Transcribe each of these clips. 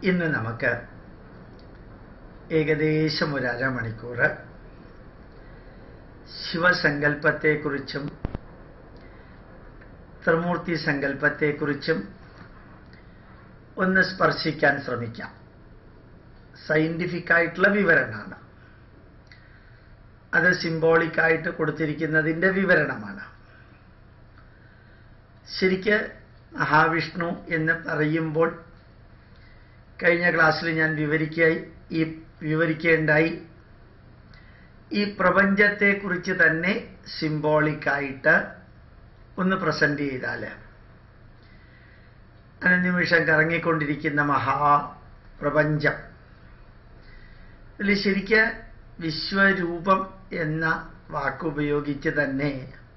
ഇന്ന് നമുക്ക് ഏകദേശം ഒരു അരമണിക്കൂർ ശിവസങ്കല്പത്തെക്കുറിച്ചും ത്രിമൂർത്തി സങ്കല്പത്തെക്കുറിച്ചും ഒന്ന് സ്പർശിക്കാൻ ശ്രമിക്കാം സയന്റിഫിക് ആയിട്ടുള്ള വിവരണമാണ് അത് സിംബോളിക് ആയിട്ട് കൊടുത്തിരിക്കുന്നതിൻ്റെ വിവരണമാണ് ശരിക്ക് മഹാവിഷ്ണു എന്ന് പറയുമ്പോൾ കഴിഞ്ഞ ക്ലാസ്സിൽ ഞാൻ വിവരിക്കായി ഈ വിവരിക്കേണ്ടായി ഈ പ്രപഞ്ചത്തെക്കുറിച്ച് തന്നെ സിംബോളിക്കായിട്ട് ഒന്ന് പ്രസന്റ് ചെയ്താൽ അനുനിമിഷം കറങ്ങിക്കൊണ്ടിരിക്കുന്ന മഹാപ്രപഞ്ചം ഇതിൽ ശരിക്ക് വിശ്വരൂപം എന്ന വാക്കുപയോഗിച്ച് തന്നെ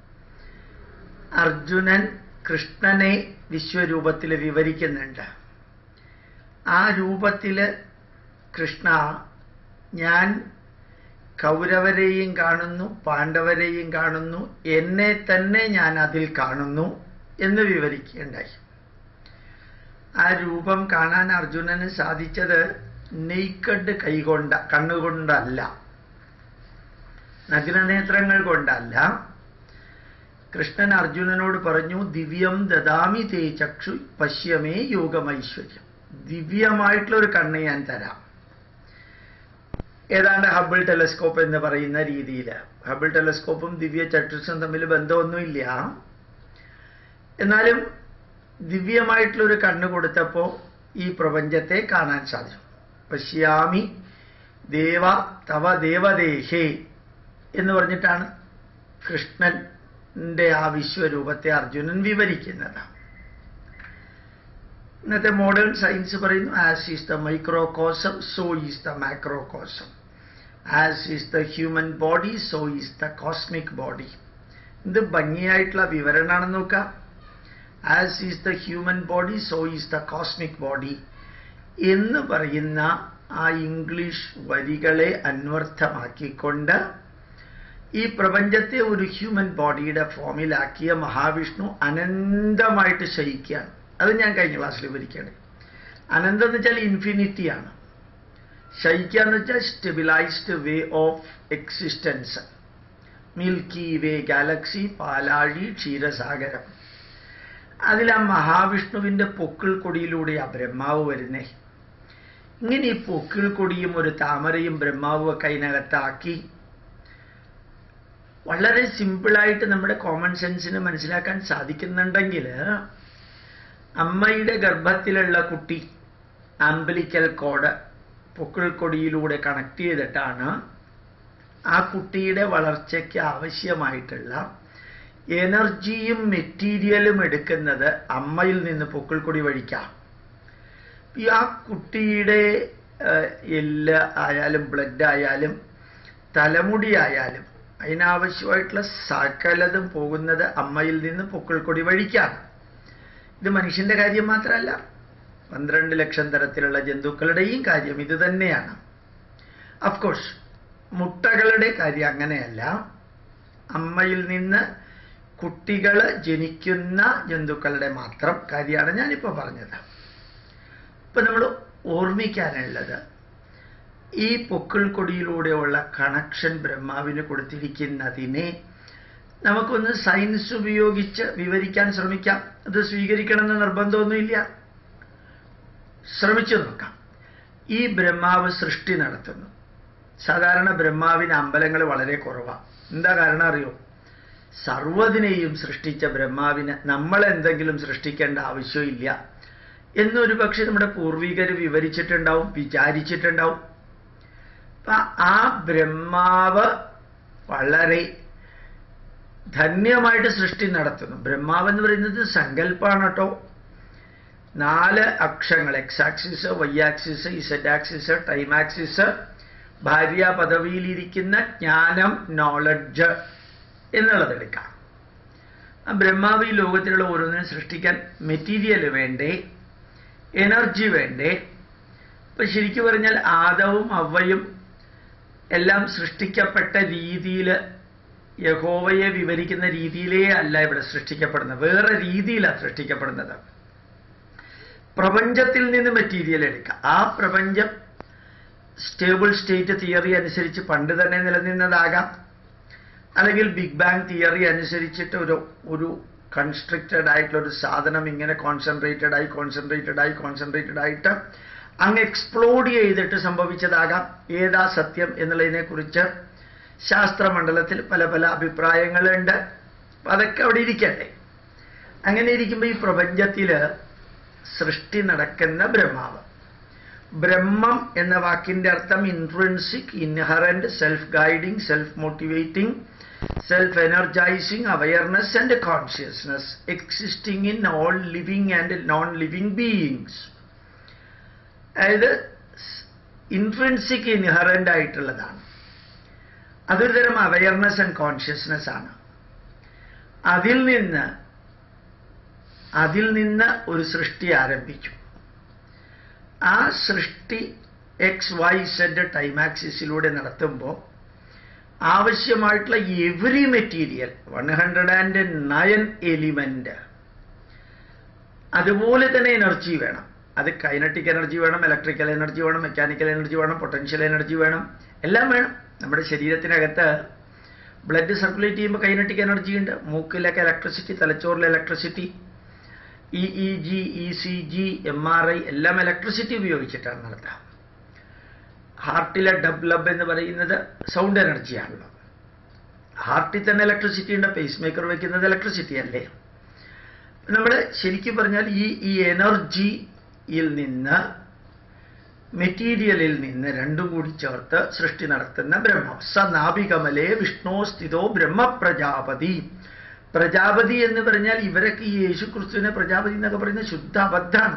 അർജുനൻ കൃഷ്ണനെ വിശ്വരൂപത്തിൽ വിവരിക്കുന്നുണ്ട് ആ രൂപത്തിൽ കൃഷ്ണ ഞാൻ കൗരവരെയും കാണുന്നു പാണ്ഡവരെയും കാണുന്നു എന്നെ തന്നെ ഞാൻ അതിൽ കാണുന്നു എന്ന് വിവരിക്കുകയുണ്ടായി ആ രൂപം കാണാൻ അർജുനന് സാധിച്ചത് നെയ്ക്കഡ് കൈകൊണ്ട കണ്ണുകൊണ്ടല്ല നഗ്നനേത്രങ്ങൾ കൊണ്ടല്ല കൃഷ്ണൻ അർജുനനോട് പറഞ്ഞു ദിവ്യം ദദാമി തേ ചക്ഷു പശ്യമേ യോഗമൈശ്വര്യം ദിവ്യമായിട്ടുള്ള ഒരു കണ്ണ് ഞാൻ തരാം ഏതാണ്ട് ഹബിൾ ടെലസ്കോപ്പ് എന്ന് പറയുന്ന രീതിയിൽ ഹബിൾ ടെലസ്കോപ്പും ദിവ്യ ചക്ഷുസും തമ്മിൽ ബന്ധമൊന്നുമില്ല എന്നാലും ദിവ്യമായിട്ടുള്ള ഒരു കണ്ണ് കൊടുത്തപ്പോൾ ഈ പ്രപഞ്ചത്തെ കാണാൻ സാധിച്ചു പശ്യാമി ദേവ തവ ദേവദേഹേ എന്ന് പറഞ്ഞിട്ടാണ് കൃഷ്ണന്റെ ആ വിശ്വരൂപത്തെ അർജുനൻ വിവരിക്കുന്നത് ഇന്നത്തെ മോഡേൺ സയൻസ് പറയുന്നു as is the microcosm so is the macrocosm as is the human body so is the cosmic body ഇത് ഭംഗിയായിട്ടുള്ള വിവരണമാണെന്ന് നോക്കാം as is the human body so is the cosmic body എന്ന് പറയുന്ന ആ ഇംഗ്ലീഷ് വരികളെ അന്വർത്ഥമാക്കിക്കൊണ്ട് ഈ പ്രപഞ്ചത്തെ ഒരു ഹ്യൂമൻ ബോഡിയുടെ ഫോമിലാക്കിയ മഹാവിഷ്ണു അനന്തമായിട്ട് ശയിക്കുകയാണ് അത് ഞാൻ കഴിഞ്ഞ ക്ലാസ്സിൽ വിവരിക്കുകയാണ് അനന്തം എന്ന് വെച്ചാൽ ഇൻഫിനിറ്റിയാണ് ശയിക്കുക എന്ന് വെച്ചാൽ stabilised way of existence milky way galaxy പാലാഴി ക്ഷീരസാഗരം അതിൽ ആ മഹാവിഷ്ണുവിൻ്റെ പൊക്കിൾ കൊടിയിലൂടെ ആ ബ്രഹ്മാവ് വരുന്നേ ഇങ്ങനെ ഈ പൊക്കിൾ കൊടിയും ഒരു താമരയും ബ്രഹ്മാവും ഒക്കെ അതിനകത്താക്കി വളരെ സിമ്പിളായിട്ട് നമ്മുടെ കോമൺ സെൻസിന് മനസ്സിലാക്കാൻ സാധിക്കുന്നുണ്ടെങ്കിൽ അമ്മയുടെ ഗർഭത്തിലുള്ള കുട്ടി ആംബലിക്കൽ കോഡ് പൊക്കിൾ കൊടിയിലൂടെ കണക്ട് ചെയ്തിട്ടാണ് ആ കുട്ടിയുടെ വളർച്ചയ്ക്ക് ആവശ്യമായിട്ടുള്ള എനർജിയും മെറ്റീരിയലും എടുക്കുന്നത് അമ്മയിൽ നിന്ന് പൊക്കിൾക്കൊടി വഴിക്കാം ഈ ആ കുട്ടിയുടെ എല്ല് ആയാലും ബ്ലഡ് ആയാലും തലമുടി ആയാലും അതിനാവശ്യമായിട്ടുള്ള സകലതും പോകുന്നത് അമ്മയിൽ നിന്ന് പൊക്കിൾക്കൊടി വഴിക്കാണ് ഇത് മനുഷ്യന്റെ കാര്യം മാത്രമല്ല പന്ത്രണ്ട് ലക്ഷം തരത്തിലുള്ള ജന്തുക്കളുടെയും കാര്യം ഇത് തന്നെയാണ് അഫ്കോഴ്സ് മുട്ടകളുടെ കാര്യം അങ്ങനെയല്ല അമ്മയിൽ നിന്ന് കുട്ടികൾ ജനിക്കുന്ന ജന്തുക്കളുടെ മാത്രം കാര്യമാണ് ഞാനിപ്പോൾ പറഞ്ഞത് ഇപ്പൊ നമ്മൾ ഓർമ്മിക്കാനുള്ളത് ഈ പൊക്കിൾ കൊടിയിലൂടെയുള്ള കണക്ഷൻ ബ്രഹ്മാവിന് കൊടുത്തിരിക്കുന്നതിനെ നമുക്കൊന്ന് സയൻസ് ഉപയോഗിച്ച് വിവരിക്കാൻ ശ്രമിക്കാം അത് സ്വീകരിക്കണമെന്ന് നിർബന്ധമൊന്നുമില്ല ശ്രമിച്ചു നോക്കാം ഈ ബ്രഹ്മാവ് സൃഷ്ടി നടത്തുന്നു സാധാരണ ബ്രഹ്മാവിന് അമ്പലങ്ങൾ വളരെ കുറവാണ് എന്താ കാരണം അറിയോ സർവ്വതിനെയും സൃഷ്ടിച്ച ബ്രഹ്മാവിന് നമ്മൾ എന്തെങ്കിലും സൃഷ്ടിക്കേണ്ട ആവശ്യമില്ല എന്നൊരു പക്ഷെ നമ്മുടെ പൂർവികർ വിവരിച്ചിട്ടുണ്ടാവും വിചാരിച്ചിട്ടുണ്ടാവും അപ്പൊ ആ ബ്രഹ്മാവ് വളരെ ധന്യമായിട്ട് സൃഷ്ടി നടത്തുന്നു ബ്രഹ്മാവ് എന്ന് പറയുന്നത് സങ്കല്പമാണ് കേട്ടോ നാല് അക്ഷങ്ങൾ X axis Y axis Z axis time axis ഭാര്യ പദവിയിലിരിക്കുന്ന ജ്ഞാനം നോളജ് എന്നുള്ളത് എടുക്കാം ആ ബ്രഹ്മാവ് ഈ ലോകത്തിലുള്ള ഓരോന്നിനും സൃഷ്ടിക്കാൻ മെറ്റീരിയൽ വേണ്ടേ എനർജി വേണ്ടേ ഇപ്പൊ ശരിക്കും പറഞ്ഞാൽ ആദവും അവയും എല്ലാം സൃഷ്ടിക്കപ്പെട്ട രീതിയിൽ യഹോവയെ വിവരിക്കുന്ന രീതിയിലേ അല്ല ഇവിടെ സൃഷ്ടിക്കപ്പെടുന്നത് വേറെ രീതിയിലാണ് സൃഷ്ടിക്കപ്പെടുന്നത് പ്രപഞ്ചത്തിൽ നിന്ന് മെറ്റീരിയൽ എടുക്കുക ആ പ്രപഞ്ചം സ്റ്റേബിൾ സ്റ്റേറ്റ് തിയറി അനുസരിച്ച് പണ്ട് തന്നെ നിലനിന്നതാകാം അല്ലെങ്കിൽ ബിഗ് ബാങ് തിയറി അനുസരിച്ചിട്ട് ഒരു ഒരു കൺസ്ട്രക്റ്റഡ് ആയിട്ടുള്ള ഒരു സാധനം ഇങ്ങനെ കോൺസെൻട്രേറ്റഡ് ആയി കോൺസെൻട്രേറ്റഡ് ആയി കോൺസെൻട്രേറ്റഡ് ആയിട്ട് അങ്ങ് എക്സ്പ്ലോഡ് ചെയ്തിട്ട് സംഭവിച്ചതാകാം ഏതാ സത്യം എന്നുള്ളതിനെ കുറിച്ച് ശാസ്ത്രമണ്ഡലത്തിൽ പല പല അഭിപ്രായങ്ങളുണ്ട് അപ്പൊ അതൊക്കെ അവിടെ ഇരിക്കട്ടെ അങ്ങനെ ഇരിക്കുമ്പോൾ ഈ പ്രപഞ്ചത്തില് സൃഷ്ടി നടക്കുന്ന ബ്രഹ്മാവ് ബ്രഹ്മം എന്ന വാക്കിന്റെ അർത്ഥം intrinsic inherent self guiding self motivating self energising awareness and consciousness existing in all living and non living beings അതായത് ഇൻട്രൻസിക് ഇൻഹറന്റ് ആയിട്ടുള്ളതാണ് അതൊരു തരം അവയർനെസ് ആൻഡ് കോൺഷ്യസ്നെസ് ആണ് അതിൽ നിന്ന് അതിൽ നിന്ന് ഒരു സൃഷ്ടി ആരംഭിച്ചു ആ സൃഷ്ടി എക്സ് വൈ സെഡ് ടൈം ആക്സിസിലൂടെ നടത്തുമ്പോൾ ആവശ്യമായിട്ടുള്ള every material one hundred and nine element അതുപോലെ തന്നെ എനർജി വേണം അത് കൈനറ്റിക് എനർജി വേണം ഇലക്ട്രിക്കൽ എനർജി വേണം മെക്കാനിക്കൽ എനർജി വേണം പൊട്ടൻഷ്യൽ എനർജി വേണം എല്ലാം വേണം നമ്മുടെ ശരീരത്തിനകത്ത് ബ്ലഡ് സർക്കുലേറ്റ് ചെയ്യുമ്പോൾ കൈനറ്റിക് എനർജി ഉണ്ട് മൂക്കിലൊക്കെ ഇലക്ട്രിസിറ്റി തലച്ചോറിലെ electricity E E G E C G M R I എല്ലാം ഇലക്ട്രിസിറ്റി ഉപയോഗിച്ചിട്ടാണ് നടത്തുക ഹാർട്ടിലെ ഡബ് ലബ് എന്ന് പറയുന്നത് സൗണ്ട് എനർജിയാണല്ലോ ഹാർട്ടിൽ തന്നെ ഇലക്ട്രിസിറ്റി ഉണ്ട് പേസ് മേക്കർ വെക്കുന്നത് ഇലക്ട്രിസിറ്റി അല്ലേ നമ്മൾ ശരിക്കും പറഞ്ഞാൽ ഈ ഈ എനർജിയിൽ നിന്ന് മെറ്റീരിയലിൽ നിന്ന് രണ്ടും കൂടി ചേർത്ത് സൃഷ്ടി നടത്തുന്ന ബ്രഹ്മം സ നാഭികമലേ വിഷ്ണു സ്ഥിതോ ബ്രഹ്മപ്രജാപതി പ്രജാപതി എന്ന് പറഞ്ഞാൽ ഇവരൊക്കെ ഈ യേശു ക്രിസ്തുവിനെ പ്രജാപതി എന്നൊക്കെ പറയുന്നത് ശുദ്ധ അബദ്ധാണ്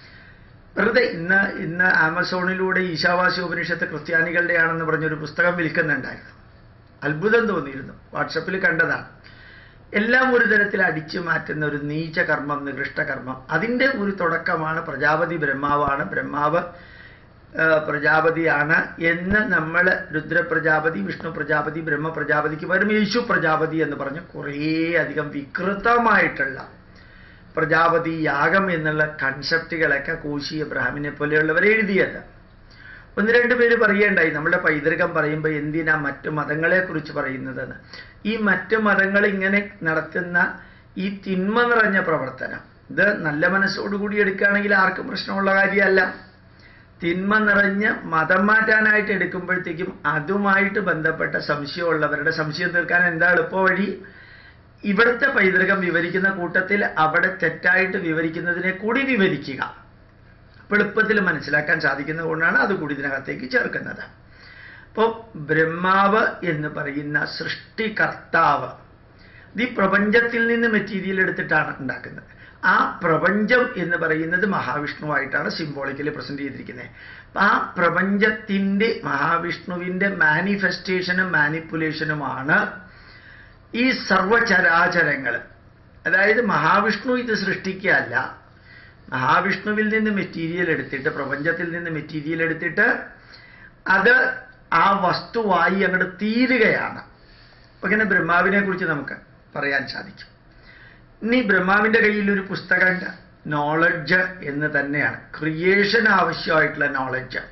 വെറുതെ ഇന്ന് ഇന്ന് ആമസോണിലൂടെ ഈശാവാസ്യ ഉപനിഷത്ത് ക്രിസ്ത്യാനികളുടെ ആണെന്ന് പറഞ്ഞൊരു പുസ്തകം വിൽക്കുന്നുണ്ടായിരുന്നു അത്ഭുതം തോന്നിയിരുന്നു വാട്സപ്പിൽ കണ്ടതാണ് എല്ലാം ഒരു തരത്തിൽ അടിച്ചു മാറ്റുന്ന ഒരു നീച കർമ്മം നികൃഷ്ട കർമ്മം അതിൻ്റെ ഒരു തുടക്കമാണ് പ്രജാപതി ബ്രഹ്മാവാണ് ബ്രഹ്മാവ് ആ, പ്രജാപതിയാണ് എന്ന് നമ്മൾ രുദ്രപ്രജാപതി വിഷ്ണു പ്രജാപതി ബ്രഹ്മ പ്രജാപതിക്ക് പകരം യേശു പ്രജാപതി എന്ന് പറഞ്ഞ് കുറേ അധികം വികൃതമായിട്ടുള്ള പ്രജാപതി യാഗം എന്നുള്ള കൺസെപ്റ്റുകളൊക്കെ കോശി എബ്രഹാമിനെ പോലെയുള്ളവർ എഴുതിയത് ഒന്ന് രണ്ട് പേര് പറയേണ്ടായി നമ്മുടെ പൈതൃകം പറയുമ്പോൾ എന്തിനാ മറ്റു മതങ്ങളെക്കുറിച്ച് പറയുന്നതെന്ന് ഈ മറ്റു മതങ്ങൾ ഇങ്ങനെ നടത്തുന്ന ഈ തിന്മ നിറഞ്ഞ പ്രവർത്തനം ഇത് നല്ല മനസ്സോടുകൂടി എടുക്കുകയാണെങ്കിൽ ആർക്കും പ്രശ്നമുള്ള കാര്യമല്ല തിന്മ നിറഞ്ഞ് മതം മാറ്റാനായിട്ട് എടുക്കുമ്പോഴത്തേക്കും അതുമായിട്ട് ബന്ധപ്പെട്ട സംശയമുള്ളവരുടെ സംശയം തീർക്കാൻ എന്താ എളുപ്പ വഴി ഇവിടുത്തെ പൈതൃകം വിവരിക്കുന്ന കൂട്ടത്തിൽ അവിടെ തെറ്റായിട്ട് വിവരിക്കുന്നതിനെ കൂടി വിവരിക്കുക അപ്പോൾ എളുപ്പത്തിൽ മനസ്സിലാക്കാൻ സാധിക്കുന്നത് കൊണ്ടാണ് അത് കൂടി ഇതിനകത്തേക്ക് ചേർക്കുന്നത് അപ്പോൾ ബ്രഹ്മാവ് എന്ന് പറയുന്ന സൃഷ്ടികർത്താവ് ഇത് ഈ പ്രപഞ്ചത്തിൽ നിന്ന് മെറ്റീരിയൽ എടുത്തിട്ടാണ് ഉണ്ടാക്കുന്നത് ആ പ്രപഞ്ചം എന്ന് പറയുന്നത് മഹാവിഷ്ണുവായിട്ടാണ് സിംബോളിക്കലി പ്രസന്റ് ചെയ്തിരിക്കുന്നത് അപ്പൊ ആ പ്രപഞ്ചത്തിന്റെ മഹാവിഷ്ണുവിന്റെ മാനിഫെസ്റ്റേഷനും മാനിപ്പുലേഷനുമാണ് ഈ സർവചരാചരങ്ങൾ അതായത് മഹാവിഷ്ണു ഇത് സൃഷ്ടിക്കുകയല്ല മഹാവിഷ്ണുവിൽ നിന്ന് മെറ്റീരിയൽ എടുത്തിട്ട് പ്രപഞ്ചത്തിൽ നിന്ന് മെറ്റീരിയൽ എടുത്തിട്ട് അത് ആ വസ്തുവായി അങ്ങോട്ട് തീരുകയാണ് അപ്പൊ ഇങ്ങനെ ബ്രഹ്മാവിനെ കുറിച്ച് നമുക്ക് പറയാൻ സാധിക്കും ഇനി ബ്രഹ്മാവിന്റെ കയ്യിൽ ഒരു പുസ്തകമുണ്ട് നോളജ് എന്ന് തന്നെയാണ് ക്രിയേഷൻ ആവശ്യമായിട്ടുള്ള നോളജ്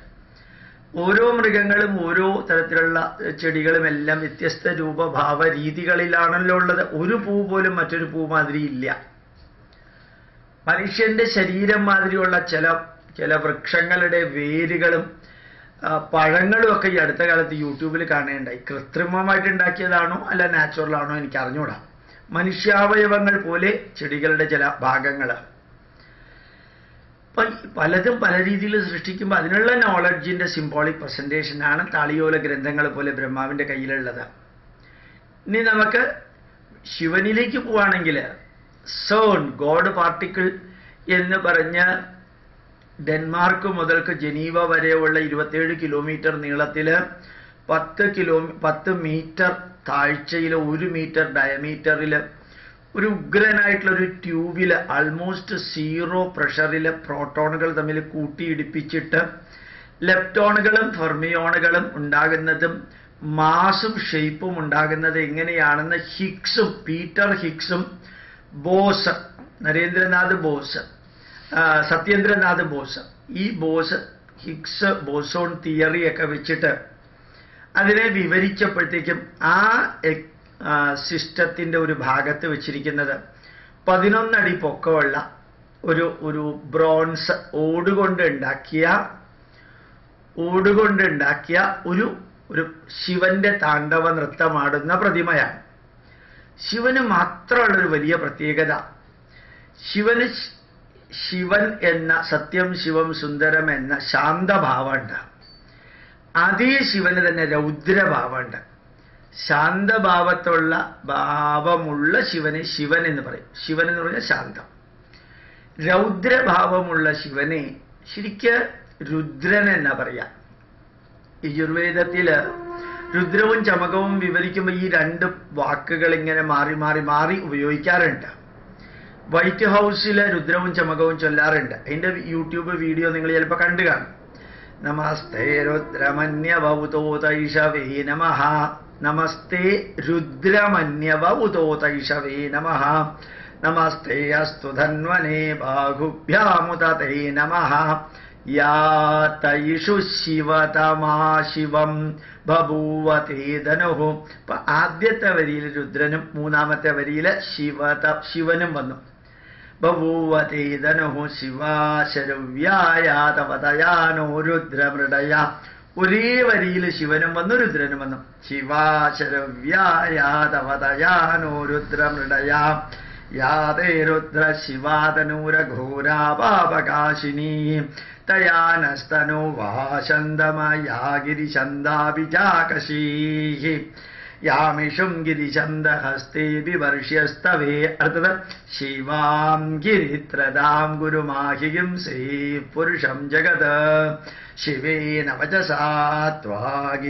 ഓരോ മൃഗങ്ങളും ഓരോ തരത്തിലുള്ള ചെടികളും എല്ലാം വ്യത്യസ്ത രൂപഭാവ രീതികളിലാണല്ലോ ഉള്ളത് ഒരു പൂ പോലും മറ്റൊരു പൂ മാതിരി ഇല്ല മനുഷ്യന്റെ ശരീരം മാതിരിയുള്ള ചില ചില വൃക്ഷങ്ങളുടെ വേരുകളും ആ, പഴങ്ങളും ഒക്കെ ഈ അടുത്ത കാലത്ത് യൂട്യൂബിൽ കാണേണ്ടായി കൃത്രിമമായിട്ട് ഉണ്ടാക്കിയതാണോ അല്ല നാച്ചുറൽ ആണോ എനിക്ക് അറിഞ്ഞൂടാ മനുഷ്യാവയവങ്ങൾ പോലെ ചെടികളുടെ ചില ഭാഗങ്ങൾ അപ്പൊ ഈ പലതും പല രീതിയിൽ സൃഷ്ടിക്കുമ്പോൾ അതിനുള്ള നോളജിന്റെ സിംബോളിക് പ്രസന്റേഷനാണ് താളിയോല ഗ്രന്ഥങ്ങൾ പോലെ ബ്രഹ്മാവിന്റെ കയ്യിലുള്ളത് ഇനി നമുക്ക് ശിവനിലേക്ക് പോവാണെങ്കിൽ സേൺ ഗോഡ് പാർട്ടിക്കിൾ എന്ന് പറഞ്ഞ് ഡെൻമാർക്ക് മുതൽക്ക് ജനീവ വരെയുള്ള ഇരുപത്തേഴ് കിലോമീറ്റർ നീളത്തില് പത്ത് കിലോ പത്ത് മീറ്റർ താഴ്ചയിൽ ഒരു മീറ്റർ ഡയമീറ്ററിൽ ഒരു ഉഗ്രനായിട്ടുള്ള ഒരു ട്യൂബിൽ ആൾമോസ്റ്റ് സീറോ പ്രഷറിൽ പ്രോട്ടോണുകൾ തമ്മിൽ കൂട്ടിയിടിപ്പിച്ചിട്ട് ലെപ്റ്റോണുകളും ഫെർമിയോണുകളും ഉണ്ടാകുന്നതും മാസും ഷേപ്പും ഉണ്ടാകുന്നത് എങ്ങനെയാണെന്ന് ഹിക്സും പീറ്റർ ഹിക്സും ബോസ് നരേന്ദ്രനാഥ് ബോസ് ആ, സത്യേന്ദ്രനാഥ് ബോസ് ഈ ബോസ് ഹിഗ്സ് ബോസോൺ തിയറിയൊക്കെ വെച്ചിട്ട് അതിനെ വിവരിച്ചപ്പോഴത്തേക്കും ആ സിസ്റ്റത്തിന്റെ ഒരു ഭാഗത്ത് വെച്ചിരിക്കുന്നത് പതിനൊന്നടി പൊക്കമുള്ള ഒരു ഒരു ബ്രോൺസ് ഓടുകൊണ്ട് ഉണ്ടാക്കിയ ഓടുകൊണ്ട് ഉണ്ടാക്കിയ ഒരു ഒരു ശിവന്റെ താണ്ഡവ നൃത്തമാടുന്ന പ്രതിമയാണ് ശിവന് മാത്രമുള്ള ഒരു വലിയ പ്രത്യേകത ശിവന് ശ്- ശിവൻ എന്ന സത്യം ശിവം സുന്ദരം എന്ന ശാന്തഭാവമുണ്ട് അതേ ശിവന് തന്നെ രൗദ്രഭാവമുണ്ട് ശാന്തഭാവത്തുള്ള ഭാവമുള്ള ശിവനെ ശിവൻ എന്ന് പറയും ശിവൻ എന്ന് പറഞ്ഞാൽ ശാന്തം രൗദ്രഭാവമുള്ള ശിവനെ ശരിക്ക് രുദ്രൻ എന്നാ പറയാ യജുർവേദത്തില് രുദ്രവും ചമകവും വിവരിക്കുമ്പോൾ ഈ രണ്ട് വാക്കുകൾ ഇങ്ങനെ മാറി മാറി മാറി ഉപയോഗിക്കാറുണ്ട് വൈറ്റ് ഹൗസിലെ രുദ്രവും ചമകവും ചൊല്ലാറുണ്ട് അതിന്റെ യൂട്യൂബ് വീഡിയോ നിങ്ങൾ ചിലപ്പോൾ കണ്ടു കാണും നമസ്തേ രുദ്രമന്യവൗതോതൈഷവേ നമ നമസ്തേ രുദ്രമന്യവൗതോതൈഷവേ നമ നമസ്തേ അസ്തു ധന്വനേ ബാഹുഭ്യാമുതേ നമ യാ തൈഷു ശിവതമാ ശിവം ബഭൂവതേ ധനുഹു അപ്പൊ ആദ്യത്തെ വരിയിൽ രുദ്രനും മൂന്നാമത്തെ വരിയില് ശിവത ശിവനും വന്നു ബഭൂവതേ ധനുഹു ശിവാശരവ്യായാതവതയാനോ രുദ്രമൃഡയ ഒരേ വരിയിൽ ശിവനും വന്നു രുദ്രനും വന്നു ശിവാശരവ്യായാതവതയാനോ രുദ്രമൃഡയ യാതേ രുദ്ര ശിവാതനൂരഘോരാപാപകാശിനി തയാനസ്തനോ വാശന്തമയാ ഗിരിശന്ദാഭിജാകശീः യാമിഷും ഗിരിശന്ദഹസ്തേ വിവർഷ്യസ്തവേ അടുത്തത് ശിവാം ഗിരിത്രതാം ഗുരുമാഹിയും സേ പുരുഷം ജഗത് ശിവേന വചസാ ത്വാ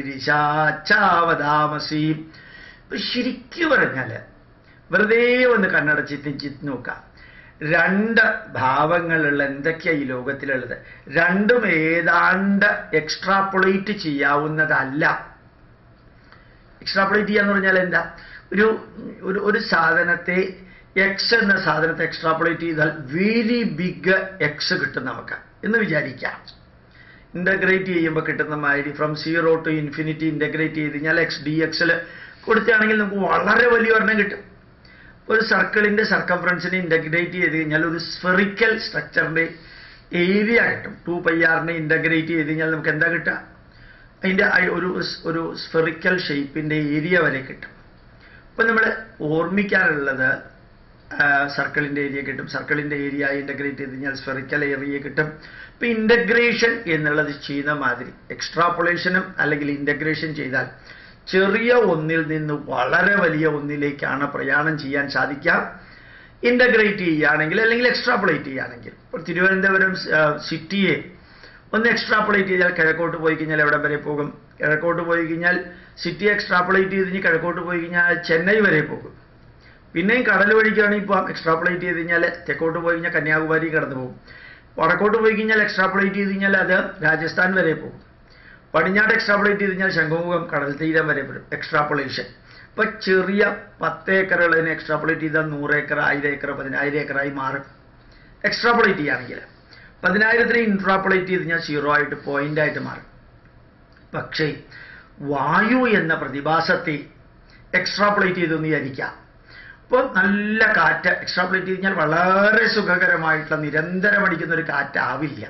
ഗിരിശാച്ചാവതാമസി ശരിക്കു പറഞ്ഞാല് വെറുതെ ഒന്ന് കണ്ണടച്ച് ചിന്തിച്ച് നോക്കാം രണ്ട് ഭാവങ്ങളുള്ള എന്തൊക്കെയാ ഈ ലോകത്തിലുള്ളത് രണ്ടും ഏതാണ്ട് എക്സ്ട്രാപ്പുളേറ്റ് ചെയ്യാവുന്നതല്ല എക്സ്ട്രാപ്പുളേറ്റ് ചെയ്യാന്ന് പറഞ്ഞാൽ എന്താ ഒരു ഒരു ഒരു സാധനത്തെ എക്സ് എന്ന സാധനത്തെ എക്സ്ട്രാപ്പുളേറ്റ് ചെയ്താൽ വെരി ബിഗ് എക്സ് കിട്ടും നമുക്ക് എന്ന് വിചാരിക്കാം ഇന്റഗ്രേറ്റ് ചെയ്യുമ്പോൾ കിട്ടുന്ന മാതിരി from zero to infinity integrate ചെയ്ത് കഴിഞ്ഞാൽ എക്സ് ഡി എക്സിൽ കൊടുക്കുകയാണെങ്കിൽ നമുക്ക് വളരെ വലിയ ഒരെണ്ണം കിട്ടും ഒരു സർക്കിളിന്റെ സർക്കംഫറൻസിനെ ഇന്റഗ്രേറ്റ് ചെയ്ത് കഴിഞ്ഞാൽ ഒരു സ്ഫെറിക്കൽ സ്ട്രക്ചറിന്റെ ഏരിയ കിട്ടും ടു പൈ ആറിനെ ഇന്റഗ്രേറ്റ് ചെയ്ത് കഴിഞ്ഞാൽ നമുക്ക് എന്താ കിട്ടുക അതിന്റെ ആ- ഒരു ഒരു സ്ഫെറിക്കൽ ഷേപ്പിന്റെ ഏരിയ വരെ കിട്ടും അപ്പൊ നമ്മൾ ഓർമ്മിക്കാറുള്ളത് സർക്കിളിന്റെ ഏരിയ കിട്ടും സർക്കിളിന്റെ ഏരിയ ഇന്റഗ്രേറ്റ് ചെയ്ത് കഴിഞ്ഞാൽ സ്ഫെറിക്കൽ ഏരിയ കിട്ടും ഇപ്പൊ ഇന്റഗ്രേഷൻ എന്നുള്ളത് ചെയ്യുന്ന മാതിരി എക്സ്ട്രാപ്പൊളേഷനും അല്ലെങ്കിൽ ഇന്റഗ്രേഷൻ ചെയ്താൽ ചെറിയ ഒന്നിൽ നിന്ന് വളരെ വലിയ ഒന്നിലേക്കാണ് പ്രയാണം ചെയ്യാൻ സാധിക്കുക ഇന്റഗ്രേറ്റ് ചെയ്യുകയാണെങ്കിൽ അല്ലെങ്കിൽ എക്സ്ട്രാപ്പൊളേറ്റ് ചെയ്യുകയാണെങ്കിൽ ഇപ്പോൾ തിരുവനന്തപുരം സിറ്റിയെ ഒന്ന് എക്സ്ട്രാപ്പൊളേറ്റ് ചെയ്താൽ കിഴക്കോട്ട് പോയി കഴിഞ്ഞാൽ എവിടെ വരെ പോകും കിഴക്കോട്ട് പോയി കഴിഞ്ഞാൽ സിറ്റി എക്സ്ട്രാപ്പൊളേറ്റ് ചെയ്ത് കഴിഞ്ഞ് കിഴക്കോട്ട് പോയി കഴിഞ്ഞാൽ ചെന്നൈ വരെ പോകും പിന്നെയും കടൽ വഴിക്കാണെങ്കിൽ ഇപ്പോൾ എക്സ്ട്രാപ്പൊളേറ്റ് ചെയ്ത് കഴിഞ്ഞാൽ തെക്കോട്ട് പോയി കഴിഞ്ഞാൽ കന്യാകുമാരി കടന്നു പോകും വടക്കോട്ട് പോയി കഴിഞ്ഞാൽ എക്സ്ട്രാപ്പൊളേറ്റ് ചെയ്ത് കഴിഞ്ഞാൽ അത് രാജസ്ഥാൻ വരെ പോകും പടിഞ്ഞാട്ട് എക്സ്ട്രാപ്പൊളേറ്റ് ചെയ്ത് കഴിഞ്ഞാൽ ശംഖുമുഖം കടൽ തീരം വരെ വരും എക്സ്ട്രാപ്പൊളേഷൻ ഇപ്പൊ ചെറിയ പത്ത് ഏക്കറുള്ളതിനെ എക്സ്ട്രാപ്പൊളേറ്റ് ചെയ്താൽ നൂറ് ഏക്കർ ആയിരം ഏക്കർ പതിനായിരം ഏക്കറായി മാറും എക്സ്ട്രാപ്പൊളേറ്റ് ചെയ്യുകയാണെങ്കിൽ പതിനായിരത്തിന് ഇൻട്രാപ്പൊളേറ്റ് ചെയ്ത് കഴിഞ്ഞാൽ സീറോ ആയിട്ട് പോയിന്റ് ആയിട്ട് മാറും പക്ഷേ വായു എന്ന പ്രതിഭാസത്തെ എക്സ്ട്രാപ്പൊളേറ്റ് ചെയ്തെന്ന് വിചാരിക്കാം ഇപ്പോൾ നല്ല കാറ്റ് എക്സ്ട്രാപ്പൊളേറ്റ് ചെയ്ത് കഴിഞ്ഞാൽ വളരെ സുഖകരമായിട്ടുള്ള നിരന്തരം അടിക്കുന്ന ഒരു കാറ്റാവില്ല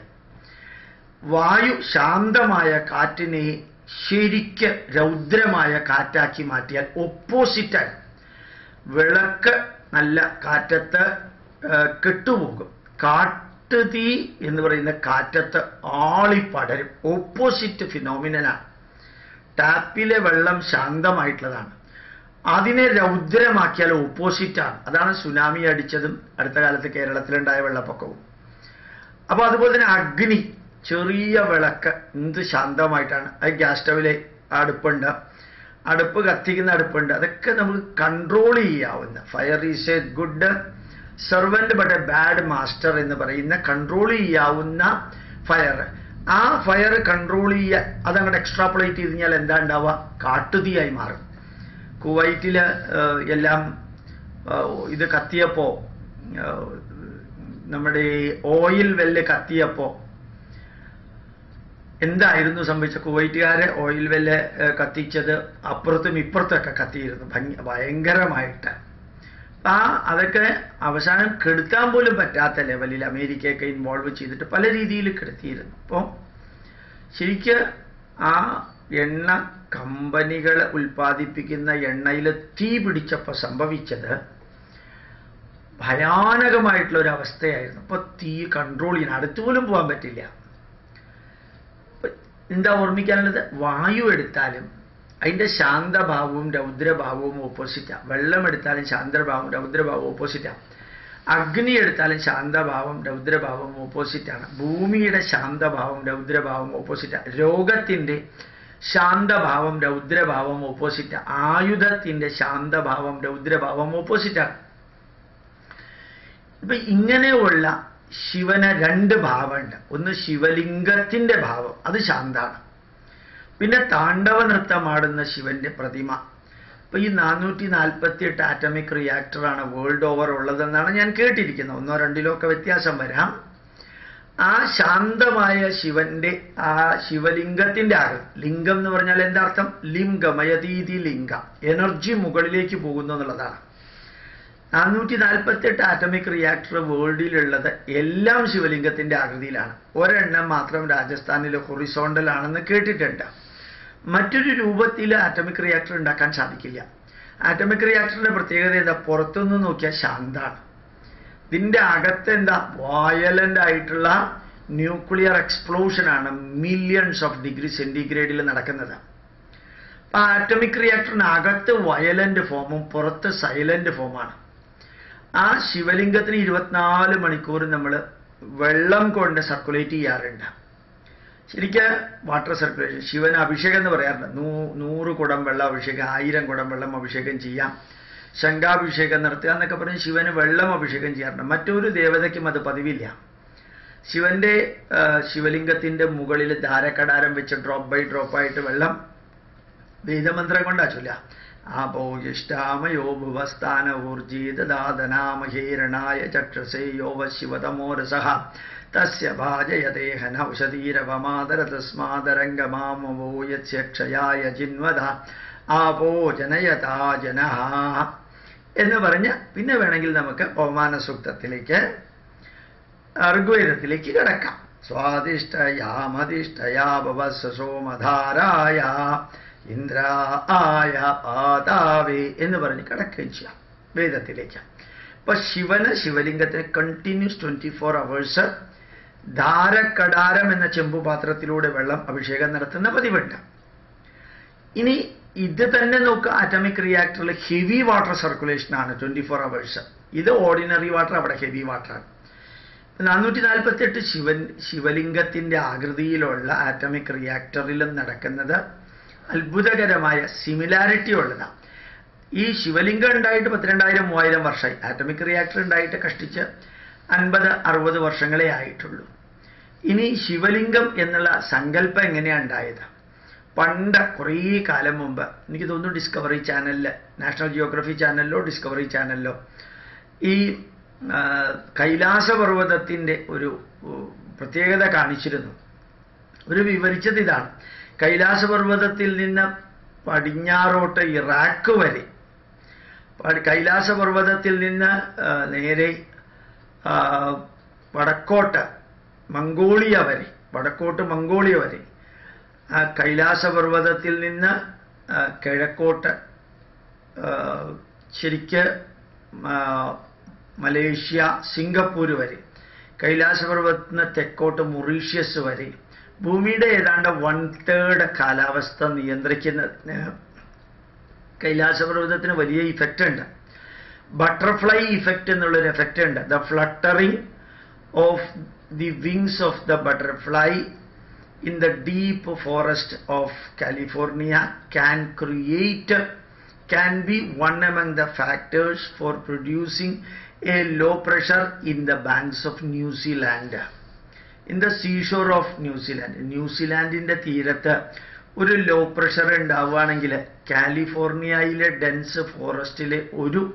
വായു ശാന്തമായ കാറ്റിനെ ശരിക്ക് രൗദ്രമായ കാറ്റാക്കി മാറ്റിയാൽ ഒപ്പോസിറ്റായി വിളക്ക് നല്ല കാറ്റത്ത് ആ, കെട്ടുപോകും കാട്ടുതീ എന്ന് പറയുന്ന കാറ്റത്ത് ആളിപ്പടരും ഓപ്പോസിറ്റ് ഫിനോമിനലാണ് ടാപ്പിലെ വെള്ളം ശാന്തമായിട്ടുള്ളതാണ് അതിനെ രൗദ്രമാക്കിയാൽ ഓപ്പോസിറ്റാണ് അതാണ് സുനാമി അടിച്ചതും അടുത്ത കാലത്ത് കേരളത്തിലുണ്ടായ വെള്ളപ്പൊക്കവും അപ്പൊ അതുപോലെ തന്നെ അഗ്നി ചെറിയ വിളക്ക് എന്ത് ശാന്തമായിട്ടാണ് അത് ഗ്യാസ് സ്റ്റവിലെ അടുപ്പുണ്ട് അടുപ്പ് കത്തിക്കുന്ന അടുപ്പുണ്ട് അതൊക്കെ നമുക്ക് കൺട്രോൾ ചെയ്യാവുന്ന fire is a good servant but a bad master എന്ന് പറയുന്ന കൺട്രോൾ ചെയ്യാവുന്ന ഫയർ ആ ഫയർ കൺട്രോൾ ചെയ്യുക അതങ്ങോട്ട് എക്സ്ട്രാപ്പുളേറ്റ് ചെയ്ത് കഴിഞ്ഞാൽ എന്താ ഉണ്ടാവുക കാട്ടുതീയായി മാറും കുവൈറ്റില് ഏഹ്, എല്ലാം ഏഹ്, ഇത് കത്തിയപ്പോ ഏഹ്, നമ്മുടെ ഈ ഓയിൽ വെല്ല് കത്തിയപ്പോ എന്തായിരുന്നു സംഭവിച്ച കുവൈറ്റുകാരെ ഓയിൽ വെല്ല് ഏഹ്, കത്തിച്ചത് അപ്പുറത്തും ഇപ്പുറത്തൊക്കെ കത്തിയിരുന്നു ഭംഗി ഭയങ്കരമായിട്ട് ആ അതൊക്കെ അവസാനം കെടുത്താൻ പോലും പറ്റാത്ത ലെവലിൽ അമേരിക്കയൊക്കെ ഇൻവോൾവ് ചെയ്തിട്ട് പല രീതിയിൽ കെടുത്തിയിരുന്നു അപ്പോൾ ശരിക്ക് ആ എണ്ണ കമ്പനികൾ ഉൽപ്പാദിപ്പിക്കുന്ന എണ്ണയിൽ തീ പിടിച്ചപ്പോൾ സംഭവിച്ചത് ഭയാനകമായിട്ടുള്ള ഒരു അവസ്ഥയായിരുന്നു അപ്പോൾ തീ കൺട്രോൾ ചെയ്യാൻ അടുത്തുപോലും പോകാൻ പറ്റില്ല ഇപ്പൊ എന്താ ഓർമ്മിക്കാനുള്ളത് വായു എടുത്താലും അതിന്റെ ശാന്തഭാവവും രൗദ്രഭാവവും ഓപ്പോസിറ്റാണ് വെള്ളം എടുത്താലും ശാന്തഭാവവും രൗദ്രഭാവവും ഓപ്പോസിറ്റാണ് അഗ്നി എടുത്താലും ശാന്തഭാവം രൗദ്രഭാവം ഓപ്പോസിറ്റാണ് ഭൂമിയുടെ ശാന്തഭാവം രൗദ്രഭാവം ഓപ്പോസിറ്റാണ് രോഗത്തിന്റെ ശാന്തഭാവം രൗദ്രഭാവം ഓപ്പോസിറ്റാണ് ആയുധത്തിന്റെ ശാന്തഭാവം രൗദ്രഭാവം ഓപ്പോസിറ്റാണ് ഇപ്പൊ ഇങ്ങനെയുള്ള ശിവന് രണ്ട് ഭാവമുണ്ട് ഒന്ന് ശിവലിംഗത്തിന്റെ ഭാവം അത് ശാന്താണ് പിന്നെ താണ്ഡവ നൃത്തമാടുന്ന ശിവന്റെ പ്രതിമ അപ്പൊ ഈ നാനൂറ്റി നാൽപ്പത്തി എട്ട് ആറ്റമിക് റിയാക്ടറാണ് വേൾഡ് ഓവർ ഉള്ളതെന്നാണ് ഞാൻ കേട്ടിരിക്കുന്നത് ഒന്നോ രണ്ടിലോ ഒക്കെ വ്യത്യാസം വരാം ആ ശാന്തമായ ശിവന്റെ ആ ശിവലിംഗത്തിന്റെ ആകൃതി ലിംഗം എന്ന് പറഞ്ഞാൽ എന്താ അർത്ഥം ലിംഗമയതീതി ലിംഗ എനർജി മുകളിലേക്ക് പോകുന്നു എന്നുള്ളതാണ് നാനൂറ്റി നാൽപ്പത്തി എട്ട് ആറ്റമിക് റിയാക്ടർ വേൾഡിലുള്ളത് എല്ലാം ശിവലിംഗത്തിന്റെ ആകൃതിയിലാണ് ഒരെണ്ണം മാത്രം രാജസ്ഥാനിൽ ഹൊറിസോണ്ടൽ ആണെന്ന് കേട്ടിട്ടുണ്ട് മറ്റൊരു രൂപത്തിൽ ആറ്റമിക് റിയാക്ടർ ഉണ്ടാക്കാൻ സാധിക്കില്ല ആറ്റമിക് റിയാക്ടറിന്റെ പ്രത്യേകത എന്താ പുറത്തുനിന്ന് നോക്കിയാൽ ശാന്താണ് ഇതിന്റെ അകത്ത് എന്താ വയലന്റ് ആയിട്ടുള്ള ന്യൂക്ലിയർ എക്സ്പ്ലോഷൻ ആണ് മില്യൺസ് ഓഫ് ഡിഗ്രി സെന്റിഗ്രേഡിൽ നടക്കുന്നത് അപ്പൊ ആറ്റമിക് റിയാക്ടറിന് അകത്ത് വയലന്റ് ഫോമും പുറത്ത് സൈലന്റ് ഫോമാണ് ആ ശിവലിംഗത്തിന് ഇരുപത്തിനാല് മണിക്കൂർ നമ്മൾ വെള്ളം കൊണ്ട് സർക്കുലേറ്റ് ചെയ്യാറുണ്ട് ശരിക്ക് വാട്ടർ സർക്കുലേഷൻ ശിവന് അഭിഷേകം എന്ന് പറയാറുണ്ട് നൂ നൂറ് കുടം വെള്ളം അഭിഷേകം ആയിരം കുടം വെള്ളം അഭിഷേകം ചെയ്യാം ശംഖാഭിഷേകം നടത്തുക എന്നൊക്കെ പറഞ്ഞ് ശിവന് വെള്ളം അഭിഷേകം ചെയ്യാറുണ്ട് മറ്റൊരു ദേവതയ്ക്കും അത് പതിവില്ല ശിവന്റെ ആ, ശിവലിംഗത്തിന്റെ മുകളിൽ ധാരക്കടാരം വെച്ച് ഡ്രോപ്പ് ബൈ ഡ്രോപ്പ് ആയിട്ട് വെള്ളം വേദമന്ത്രം കൊണ്ടാ ചൊല്ല ആപോയിഷ്ടാമയോ ഭുവസ്ഥാന ഊർജീദാതനാമഹീരണായ ചക്ഷസേ യോവ ശിവതമോരസഃ തസ്യ ഭാജയതേഹന ഔഷധീരവമാതര തസ്മാതരംഗമാമവോ യക്ഷയായ ജിന്വത ആപോ ജനയതാ ജനഃ എന്ന് പറഞ്ഞ് പിന്നെ വേണമെങ്കിൽ നമുക്ക് പവമാന സൂക്തത്തിലേക്ക് ഋഗ്വേദത്തിലേക്ക് കിടക്കാം സ്വാദിഷ്ടയാമതിഷ്ടയാ ഭവസോമധാരായ ഇന്ദ്രായ പാതാവേ എന്ന് പറഞ്ഞ് കിടക്കുകയും ചെയ്യാം വേദത്തിലേക്ക് ഇപ്പൊ ശിവന് ശിവലിംഗത്തിന് കണ്ടിന്യൂസ് ട്വന്റി ഫോർ അവേഴ്സ് ധാരക്കടാരം എന്ന ചെമ്പുപാത്രത്തിലൂടെ വെള്ളം അഭിഷേകം നടത്തുന്ന പതിവുണ്ട് ഇനി ഇത് തന്നെ നോക്കുക ആറ്റമിക് റിയാക്ടറിൽ ഹെവി വാട്ടർ സർക്കുലേഷൻ ആണ് ട്വന്റി ഫോർ അവേഴ്സ് ഇത് ഓർഡിനറി വാട്ടർ അവിടെ ഹെവി വാട്ടറാണ് നാനൂറ്റി നാൽപ്പത്തി എട്ട് ശിവൻ ശിവലിംഗത്തിന്റെ ആകൃതിയിലുള്ള ആറ്റമിക് റിയാക്ടറിലും നടക്കുന്നത് അത്ഭുതകരമായ സിമിലാരിറ്റി ഉള്ളതാണ് ഈ ശിവലിംഗം ഉണ്ടായിട്ട് പത്തിരണ്ടായിരം മൂവായിരം വർഷമായി ആറ്റമിക് റിയാക്ടർ ഉണ്ടായിട്ട് കഷ്ടിച്ച് അൻപത് അറുപത് വർഷങ്ങളെ ആയിട്ടുള്ളൂ ഇനി ശിവലിംഗം എന്നുള്ള സങ്കല്പം എങ്ങനെയാണ് ഉണ്ടായത് പണ്ട് കുറേ കാലം മുമ്പ് എനിക്ക് തോന്നുന്നു ഡിസ്കവറി ചാനലിൽ നാഷണൽ ജിയോഗ്രഫി ചാനലിലോ ഡിസ്കവറി ചാനലിലോ ഈ ആ, കൈലാസപർവ്വതത്തിൻ്റെ ഒരു ഉ, പ്രത്യേകത കാണിച്ചിരുന്നു ഒരു വിവരിച്ചത് ഇതാണ് കൈലാസപർവ്വതത്തിൽ നിന്ന് പടിഞ്ഞാറോട്ട് ഇറാഖ് വരെ പ- കൈലാസപർവ്വതത്തിൽ നിന്ന് ആ, നേരെ ആ, വടക്കോട്ട് മംഗോളിയ വരെ വടക്കോട്ട് മംഗോളിയ വരെ ആ കൈലാസപർവ്വതത്തിൽ നിന്ന് ആ, കിഴക്കോട്ട് ആ, ശരിക്ക് ആ, മലേഷ്യ സിംഗപ്പൂർ വരെ കൈലാസപർവ്വതത്തിന് തെക്കോട്ട് മൊറീഷ്യസ് വരെ ഭൂമിയുടെ ഏതാണ്ട് വൺ തേർഡ് കാലാവസ്ഥ നിയന്ത്രിക്കുന്നതിന് കൈലാസപർവ്വതത്തിന് വലിയ ഇഫക്റ്റ് ഉണ്ട് ബട്ടർഫ്ലൈ ഇഫക്റ്റ് എന്നുള്ളൊരു എഫക്റ്റ് ഉണ്ട് the fluttering of the wings of the butterfly in the deep forest of California can create, can be one among the factors for producing a low pressure in the banks of New Zealand. In the seashore of New Zealand. ന്യൂസിലാൻഡിന്റെ തീരത്ത് ഒരു low pressure ഉണ്ടാവുകയാണെങ്കിൽ കാലിഫോർണിയയിലെ dense ഫോറസ്റ്റിലെ ഒരു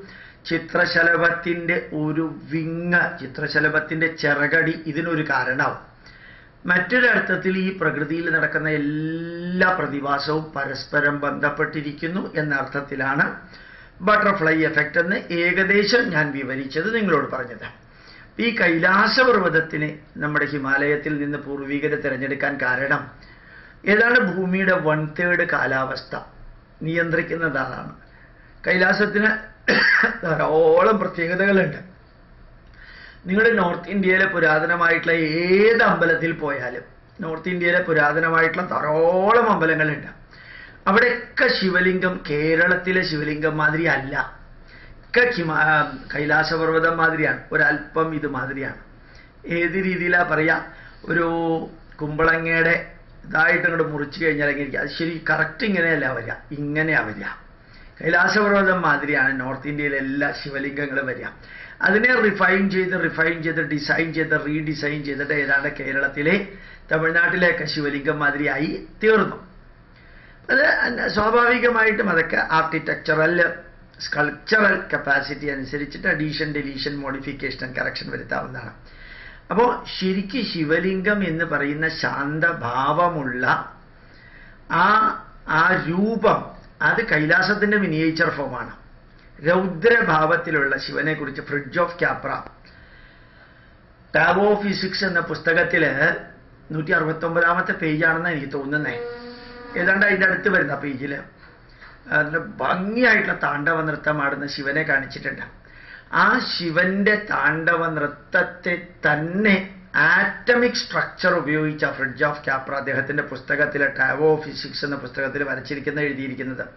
ചിത്രശലഭത്തിന്റെ ഒരു wing ചിത്രശലഭത്തിന്റെ ചിറകടി ഇതിനൊരു കാരണമാവും മറ്റൊരർത്ഥത്തിൽ ഈ പ്രകൃതിയിൽ നടക്കുന്ന എല്ലാ പ്രതിഭാസവും പരസ്പരം ബന്ധപ്പെട്ടിരിക്കുന്നു എന്ന അർത്ഥത്തിലാണ് ബട്ടർഫ്ലൈ എഫക്റ്റ് എന്ന് ഏകദേശം ഞാൻ വിവരിച്ചത് നിങ്ങളോട് പറഞ്ഞത് ഈ കൈലാസപർവ്വതത്തിന് നമ്മുടെ ഹിമാലയത്തിൽ നിന്ന് പൂർവികരെ തിരഞ്ഞെടുക്കാൻ കാരണം ഏതാണ്ട് ഭൂമിയുടെ വൺ തേർഡ് കാലാവസ്ഥ നിയന്ത്രിക്കുന്നത് അതാണ് കൈലാസത്തിന് ധാരാളം പ്രത്യേകതകളുണ്ട് നിങ്ങൾ നോർത്ത് ഇന്ത്യയിലെ പുരാതനമായിട്ടുള്ള ഏത് അമ്പലത്തിൽ പോയാലും നോർത്ത് ഇന്ത്യയിലെ പുരാതനമായിട്ടുള്ള ധാരാളം അമ്പലങ്ങളുണ്ട് അവിടെയൊക്കെ ശിവലിംഗം കേരളത്തിലെ ശിവലിംഗം മാതിരി അല്ല ഒക്കെ ഹിമാ കൈലാസപർവ്വതം മാതിരിയാണ് ഒരല്പം ഇത് മാതിരിയാണ് ഏത് രീതിയിലാ പറയാ ഒരു കുമ്പളങ്ങയുടെ ഇതായിട്ട് അങ്ങോട്ട് മുറിച്ചു കഴിഞ്ഞാൽ എങ്ങനെ അത് ശരി കറക്റ്റ് ഇങ്ങനെയല്ല വരിക ഇങ്ങനെയാ വരിക കൈലാസപർവ്വതം മാതിരിയാണ് നോർത്ത് ഇന്ത്യയിലെ എല്ലാ ശിവലിംഗങ്ങളും വരിക അതിനെ റിഫൈൻ ചെയ്ത് റിഫൈൻ ചെയ്ത് ഡിസൈൻ ചെയ്ത് റീഡിസൈൻ ചെയ്തിട്ട് ഏതാണ്ട് കേരളത്തിലെ തമിഴ്നാട്ടിലെയൊക്കെ ശിവലിംഗം മാതിരിയായി തീർന്നു അത് സ്വാഭാവികമായിട്ടും അതൊക്കെ ആർക്കിടെക്ചറൽ സ്കൾപ്ചറൽ കപ്പാസിറ്റി അനുസരിച്ചിട്ട് അഡീഷൻ ഡെലീഷൻ മോഡിഫിക്കേഷൻ കറക്ഷൻ വരുത്താവുന്നതാണ് അപ്പോൾ ശരിക്ക് ശിവലിംഗം എന്ന് പറയുന്ന ശാന്തഭാവമുള്ള ആ ആ രൂപം അത് കൈലാസത്തിന്റെ മിനിയേച്ചർ ഫോമാണ് രൗദ്രഭാവത്തിലുള്ള ശിവനെ കുറിച്ച് Fritjof Capra Tao of Physics എന്ന പുസ്തകത്തില് നൂറ്റി അറുപത്തി ഒമ്പതാമത്തെ പേജാണെന്ന് എനിക്ക് തോന്നുന്നേ ഏതാണ്ട് അതിൻ്റെ അടുത്ത് വരുന്ന പേജില് അതിന് ഭംഗിയായിട്ടുള്ള താണ്ഡവ നൃത്തമാടുന്ന ശിവനെ കാണിച്ചിട്ടുണ്ട് ആ ശിവന്റെ താണ്ഡവ നൃത്തത്തെ തന്നെ ആറ്റമിക് സ്ട്രക്ചർ ഉപയോഗിച്ച ഫ്രിഡ്ജ് ഓഫ് ക്യാപ്ര അദ്ദേഹത്തിന്റെ പുസ്തകത്തിലെ ടാവോ ഫിസിക്സ് എന്ന പുസ്തകത്തിൽ വരച്ചിരിക്കുന്ന എഴുതിയിരിക്കുന്നത്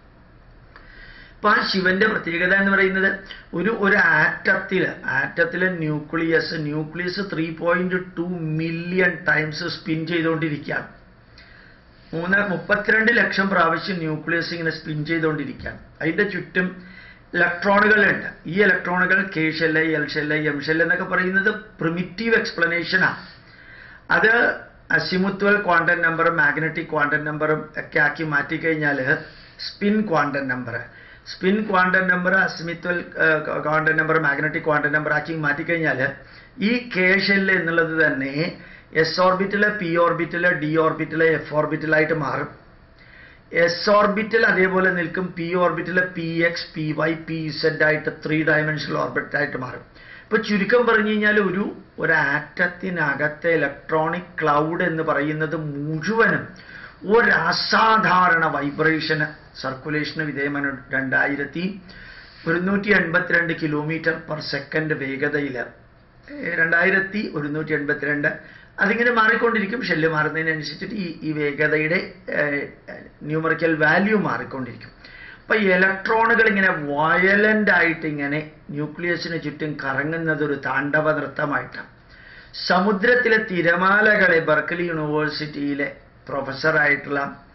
അപ്പൊ ആ ശിവന്റെ പ്രത്യേകത എന്ന് പറയുന്നത് ഒരു ഒരു ആറ്റത്തില് ആറ്റത്തിലെ nucleus nucleus three point two million times spin ചെയ്തുകൊണ്ടിരിക്കുകയാണ് മൂന്ന് മുപ്പത്തിരണ്ട് ലക്ഷം പ്രാവശ്യം ന്യൂക്ലിയസ് ഇങ്ങനെ സ്പിൻ ചെയ്തുകൊണ്ടിരിക്കുകയാണ് അതിന്റെ ചുറ്റും ഇലക്ട്രോണുകളുണ്ട് ഈ ഇലക്ട്രോണുകൾ K shell L shell M shell എന്നൊക്കെ പറയുന്നത് പ്രിമിറ്റീവ് എക്സ്പ്ലനേഷനാണ് അത് അസിമുത്വൽ ക്വാണ്ടം നമ്പറും മാഗ്നറ്റിക് ക്വാണ്ടം നമ്പറും ഒക്കെ ആക്കി മാറ്റിക്കഴിഞ്ഞാൽ spin quantum number spin quantum number azimuthal quantum number magnetic quantum number ആക്കി മാറ്റിക്കഴിഞ്ഞാൽ ഈ കെ ഷെല്ല് എന്നുള്ളത് തന്നെ എസ് ഓർബിറ്റില് പി ഓർബിറ്റില് ഡി ഓർബിറ്റില് എഫ് ഓർബിറ്റിലായിട്ട് മാറും എസ് ഓർബിറ്റൽ അതേപോലെ നിൽക്കും P orbital P X P Y P Z ആയിട്ട് ത്രീ ഡയമെൻഷണൽ ഓർബിറ്റ് ആയിട്ട് മാറും ഇപ്പൊ ചുരുക്കം പറഞ്ഞു കഴിഞ്ഞാൽ ഒരു ഒരു ആറ്റത്തിനകത്തെ ഇലക്ട്രോണിക് ക്ലൗഡ് എന്ന് പറയുന്നത് മുഴുവനും ഒരു അസാധാരണ വൈബ്രേഷന് സർക്കുലേഷന് വിധേയമാണ് രണ്ടായിരത്തി ഒരുന്നൂറ്റി എൺപത്തിരണ്ട് കിലോമീറ്റർ പെർ സെക്കൻഡ് വേഗതയിൽ രണ്ടായിരത്തി ഒരുന്നൂറ്റി എൺപത്തിരണ്ട് അതിങ്ങനെ മാറിക്കൊണ്ടിരിക്കും ഷെല്ല് മാറുന്നതിനനുസരിച്ചിട്ട് ഈ ഈ വേഗതയുടെ ന്യൂമറിക്കൽ വാല്യൂ മാറിക്കൊണ്ടിരിക്കും അപ്പൊ ഈ ഇലക്ട്രോണുകൾ ഇങ്ങനെ വയലന്റ് ആയിട്ട് ഇങ്ങനെ ന്യൂക്ലിയസിന് ചുറ്റും കറങ്ങുന്നത് ഒരു താണ്ഡവ നൃത്തമായിട്ടാണ് സമുദ്രത്തിലെ തിരമാലകളെ ബർക്കലി യൂണിവേഴ്സിറ്റിയിലെ പ്രൊഫസറായിട്ടുള്ള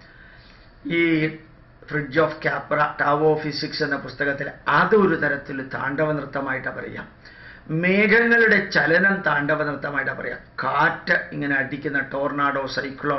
ഈ Fritjof Capra Tao Physics എന്ന പുസ്തകത്തിൽ അതൊരു തരത്തിൽ താണ്ഡവ നൃത്തമായിട്ടാണ് പറയാം മേഘങ്ങളുടെ ചലനം താണ്ഡവ നൃത്തമായിട്ടാണ് പറയാം കാറ്റ് ഇങ്ങനെ അടിക്കുന്ന ടോർണാഡോ സൈക്ലോൺ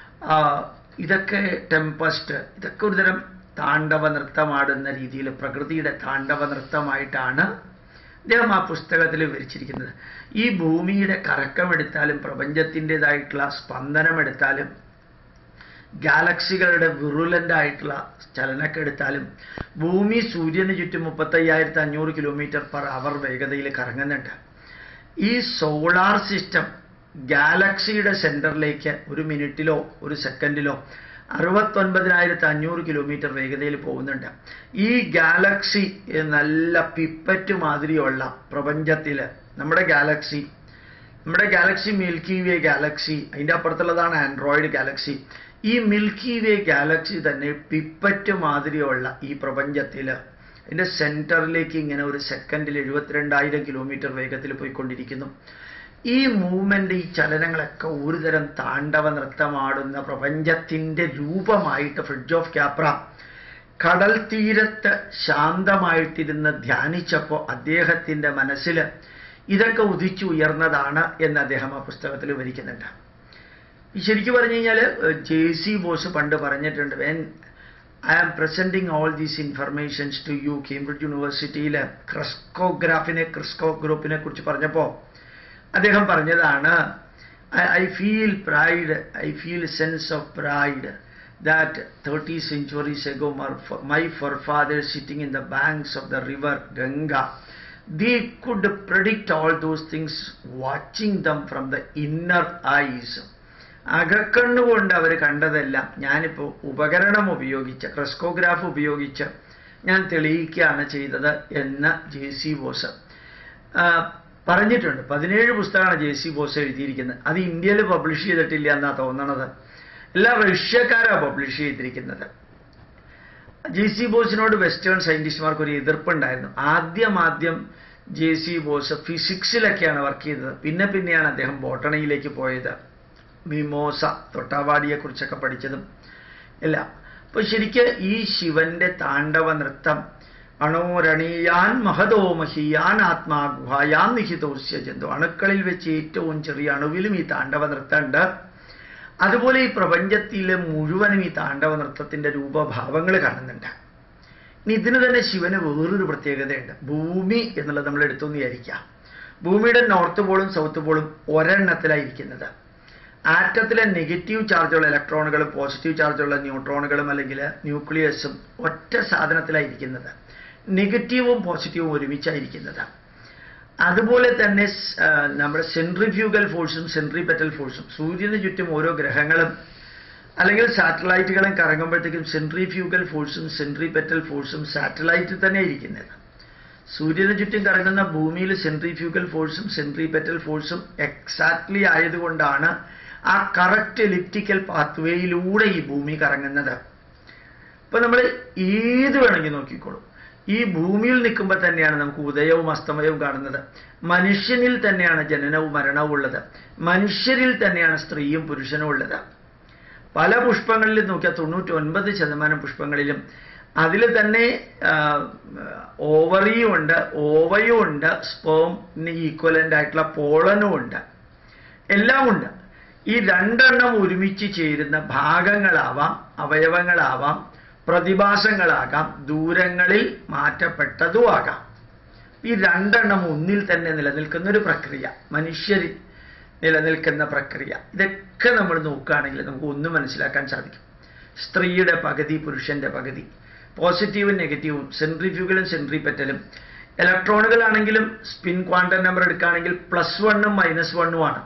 ഇതൊക്കെ ടെമ്പസ്റ്റ് ഇതൊക്കെ ഒരുതരം താണ്ഡവ നൃത്തമാടുന്ന രീതിയിൽ പ്രകൃതിയുടെ താണ്ഡവ നൃത്തമായിട്ടാണ് അദ്ദേഹം ആ പുസ്തകത്തിൽ വിവരിച്ചിരിക്കുന്നത് ഈ ഭൂമിയുടെ കറക്കമെടുത്താലും പ്രപഞ്ചത്തിൻ്റെതായിട്ടുള്ള സ്പന്ദനമെടുത്താലും ഗാലക്സികളുടെ വിറുലൻ്റ് ആയിട്ടുള്ള ചലനമൊക്കെ എടുത്താലും ഭൂമി സൂര്യന് ചുറ്റും മുപ്പത്തയ്യായിരത്തി അഞ്ഞൂറ് കിലോമീറ്റർ പെർ അവർ വേഗതയിൽ കറങ്ങുന്നുണ്ട് ഈ സോളാർ സിസ്റ്റം ഗാലക്സിയുടെ സെന്ററിലേക്ക് ഒരു മിനിറ്റിലോ ഒരു സെക്കൻഡിലോ അറുപത്തൊൻപതിനായിരത്തി അഞ്ഞൂറ് കിലോമീറ്റർ വേഗതയിൽ പോകുന്നുണ്ട് ഈ ഗാലക്സി നല്ല പിപ്പറ്റ് മാതിരിയുള്ള പ്രപഞ്ചത്തിൽ നമ്മുടെ ഗാലക്സി നമ്മുടെ ഗാലക്സി മിൽക്കി വേ ഗാലക്സി അതിൻ്റെ അപ്പുറത്തുള്ളതാണ് ആൻഡ്രോയിഡ് ഗാലക്സി ഈ മിൽക്കി വേ ഗാലക്സി തന്നെ പിപ്പറ്റ് മാതിരിയുള്ള ഈ പ്രപഞ്ചത്തിൽ അതിൻ്റെ സെൻറ്ററിലേക്ക് ഇങ്ങനെ ഒരു സെക്കൻഡിൽ എഴുപത്തിരണ്ടായിരം കിലോമീറ്റർ വേഗത്തിൽ പോയിക്കൊണ്ടിരിക്കുന്നു ഈ മൂവ്മെന്റ് ഈ ചലനങ്ങളൊക്കെ ഒരുതരം താണ്ഡവ നൃത്തമാടുന്ന പ്രപഞ്ചത്തിന്റെ രൂപമായിട്ട് ഫ്രിഡ്ജ് ഓഫ് ക്യാപ്ര കടൽ തീരത്ത് ശാന്തമായിട്ടിരുന്ന് ധ്യാനിച്ചപ്പോൾ അദ്ദേഹത്തിന്റെ മനസ്സിൽ ഇതൊക്കെ ഉദിച്ചുയർന്നതാണ് എന്ന് അദ്ദേഹം ആ പുസ്തകത്തിൽ വിവരിക്കുന്നുണ്ട് ശരിക്കും പറഞ്ഞു കഴിഞ്ഞാൽ ജെ സി ബോസ് പണ്ട് പറഞ്ഞിട്ടുണ്ട് when I am presenting all these informations to you Cambridge യൂണിവേഴ്സിറ്റിയിലെ ക്രിസ്കോഗ്രാഫിനെ ക്രിസ്കോ ഗ്രൂപ്പിനെ കുറിച്ച് പറഞ്ഞപ്പോൾ അദ്ദേഹം പറഞ്ഞതാണ് I feel pride I feel sense of pride that 30 centuries ago my forefathers sitting in the banks of the river Ganga they could predict all those things watching them from the inner eyes അകക്കണ്ണുകൊണ്ട് അവർ കണ്ടതെല്ലാം ഞാനിപ്പോൾ ഉപകരണം ഉപയോഗിച്ച് crescograph ഉപയോഗിച്ച് ഞാൻ തെളിയിക്കുകയാണ് ചെയ്തത് എന്ന് ജെ സി ബോസ് പറഞ്ഞിട്ടുണ്ട് പതിനേഴ് പുസ്തകമാണ് ജെ സി ബോസ് എഴുതിയിരിക്കുന്നത് അത് ഇന്ത്യയിൽ പബ്ലിഷ് ചെയ്തിട്ടില്ല എന്നാണ് തോന്നണത് എല്ലാ റഷ്യക്കാരാണ് പബ്ലിഷ് ചെയ്തിരിക്കുന്നത് ജെ സി ബോസിനോട് വെസ്റ്റേൺ സയന്റിസ്റ്റുമാർക്ക് ഒരു എതിർപ്പുണ്ടായിരുന്നു ആദ്യം ആദ്യം ജെ സി ബോസ് ഫിസിക്സിലൊക്കെയാണ് വർക്ക് ചെയ്തത് പിന്നെ പിന്നെയാണ് അദ്ദേഹം ബോട്ടണിയിലേക്ക് പോയത് മിമോസ തൊട്ടാവാടിയെക്കുറിച്ചൊക്കെ പഠിച്ചതും എല്ലാം അപ്പൊ ശരിക്ക് ഈ ശിവന്റെ താണ്ഡവ നൃത്തം അണോരണീയാൻ മഹതോ മഹിയാൻ ആത്മാ ഗുഹായാൻ നിഹിതോസ്യ ജന്തു അണുക്കളിൽ വെച്ച് ഏറ്റവും ചെറിയ അണുവിലും ഈ താണ്ഡവ നൃത്തമുണ്ട് അതുപോലെ ഈ പ്രപഞ്ചത്തിലെ മുഴുവനും ഈ താണ്ഡവ നൃത്തത്തിന്റെ രൂപഭാവങ്ങൾ കാണുന്നുണ്ട് ഇനി ഇതിന് തന്നെ ശിവന് വേറൊരു പ്രത്യേകതയുണ്ട് ഭൂമി എന്നുള്ളത് നമ്മൾ എടുത്തൊന്ന് വിചാരിക്കാം ഭൂമിയുടെ നോർത്ത് പോളും സൗത്ത് പോളും ഒരെണ്ണത്തിലായിരിക്കുന്നത് ആറ്റത്തിലെ നെഗറ്റീവ് ചാർജുള്ള ഇലക്ട്രോണുകളും പോസിറ്റീവ് ചാർജുള്ള ന്യൂട്രോണുകളും അല്ലെങ്കിൽ ന്യൂക്ലിയസും ഒറ്റ സാധനത്തിലായിരിക്കുന്നത് നെഗറ്റീവും പോസിറ്റീവും ഒരുമിച്ചായിരിക്കുന്നത് അതുപോലെ തന്നെ നമ്മുടെ സെൻട്രിഫ്യൂഗൽ ഫോഴ്സും സെൻട്രിപെറ്റൽ ഫോഴ്സും സൂര്യന് ചുറ്റും ഓരോ ഗ്രഹങ്ങളും അല്ലെങ്കിൽ സാറ്റലൈറ്റുകളും കറങ്ങുമ്പോഴത്തേക്കും സെൻട്രിഫ്യൂഗൽ ഫോഴ്സും സെൻട്രിപെറ്റൽ ഫോഴ്സും സാറ്റലൈറ്റിൽ തന്നെ ഇരിക്കുന്നത് സൂര്യന് ചുറ്റും കറങ്ങുന്ന ഭൂമിയിൽ സെൻട്രിഫ്യൂഗൽ ഫോഴ്സും സെൻട്രിപെറ്റൽ ഫോഴ്സും എക്സാക്ട്ലി ആയതുകൊണ്ടാണ് ആ കറക്റ്റ് എലിപ്റ്റിക്കൽ പാത്വേയിലൂടെ ഈ ഭൂമി കറങ്ങുന്നത് ഇപ്പൊ നമ്മൾ ഏത് വേണമെങ്കിൽ നോക്കിക്കോളൂ ഈ ഭൂമിയിൽ നിൽക്കുമ്പോൾ തന്നെയാണ് നമുക്ക് ഉദയവും അസ്തമയവും കാണുന്നത് മനുഷ്യനിൽ തന്നെയാണ് ജനനവും മരണവും ഉള്ളത് മനുഷ്യരിൽ തന്നെയാണ് സ്ത്രീയും പുരുഷനും ഉള്ളത് പല പുഷ്പങ്ങളിലും നോക്കിയാൽ തൊണ്ണൂറ്റി ഒൻപത് ശതമാനം പുഷ്പങ്ങളിലും അതിൽ തന്നെ ഓവറിയും ഉണ്ട് ഓവയും ഉണ്ട് സ്പോമിന് ഈക്വലൻ്റ് ആയിട്ടുള്ള പോളനും ഉണ്ട് എല്ലാം ഉണ്ട് ഈ രണ്ടെണ്ണം ഒരുമിച്ച് ചേരുന്ന ഭാഗങ്ങളാവാം അവയവങ്ങളാവാം പ്രതിഭാസങ്ങളാകാം ദൂരങ്ങളിൽ മാറ്റപ്പെട്ടതുമാകാം ഈ രണ്ടെണ്ണം ഒന്നിൽ തന്നെ നിലനിൽക്കുന്ന ഒരു പ്രക്രിയ മനുഷ്യരിൽ നിലനിൽക്കുന്ന പ്രക്രിയ ഇതൊക്കെ നമ്മൾ നോക്കുകയാണെങ്കിൽ നമുക്ക് ഒന്നും മനസ്സിലാക്കാൻ സാധിക്കും സ്ത്രീയുടെ പകുതി പുരുഷന്റെ പകുതി പോസിറ്റീവും നെഗറ്റീവും സെൻട്രിഫ്യൂഗലും സെൻട്രിപെറ്റലും ഇലക്ട്രോണുകളാണെങ്കിലും സ്പിൻ ക്വാണ്ടം നമ്പർ എടുക്കുകയാണെങ്കിൽ പ്ലസ് വണ്ണും മൈനസ് വണ്ണും ആണ്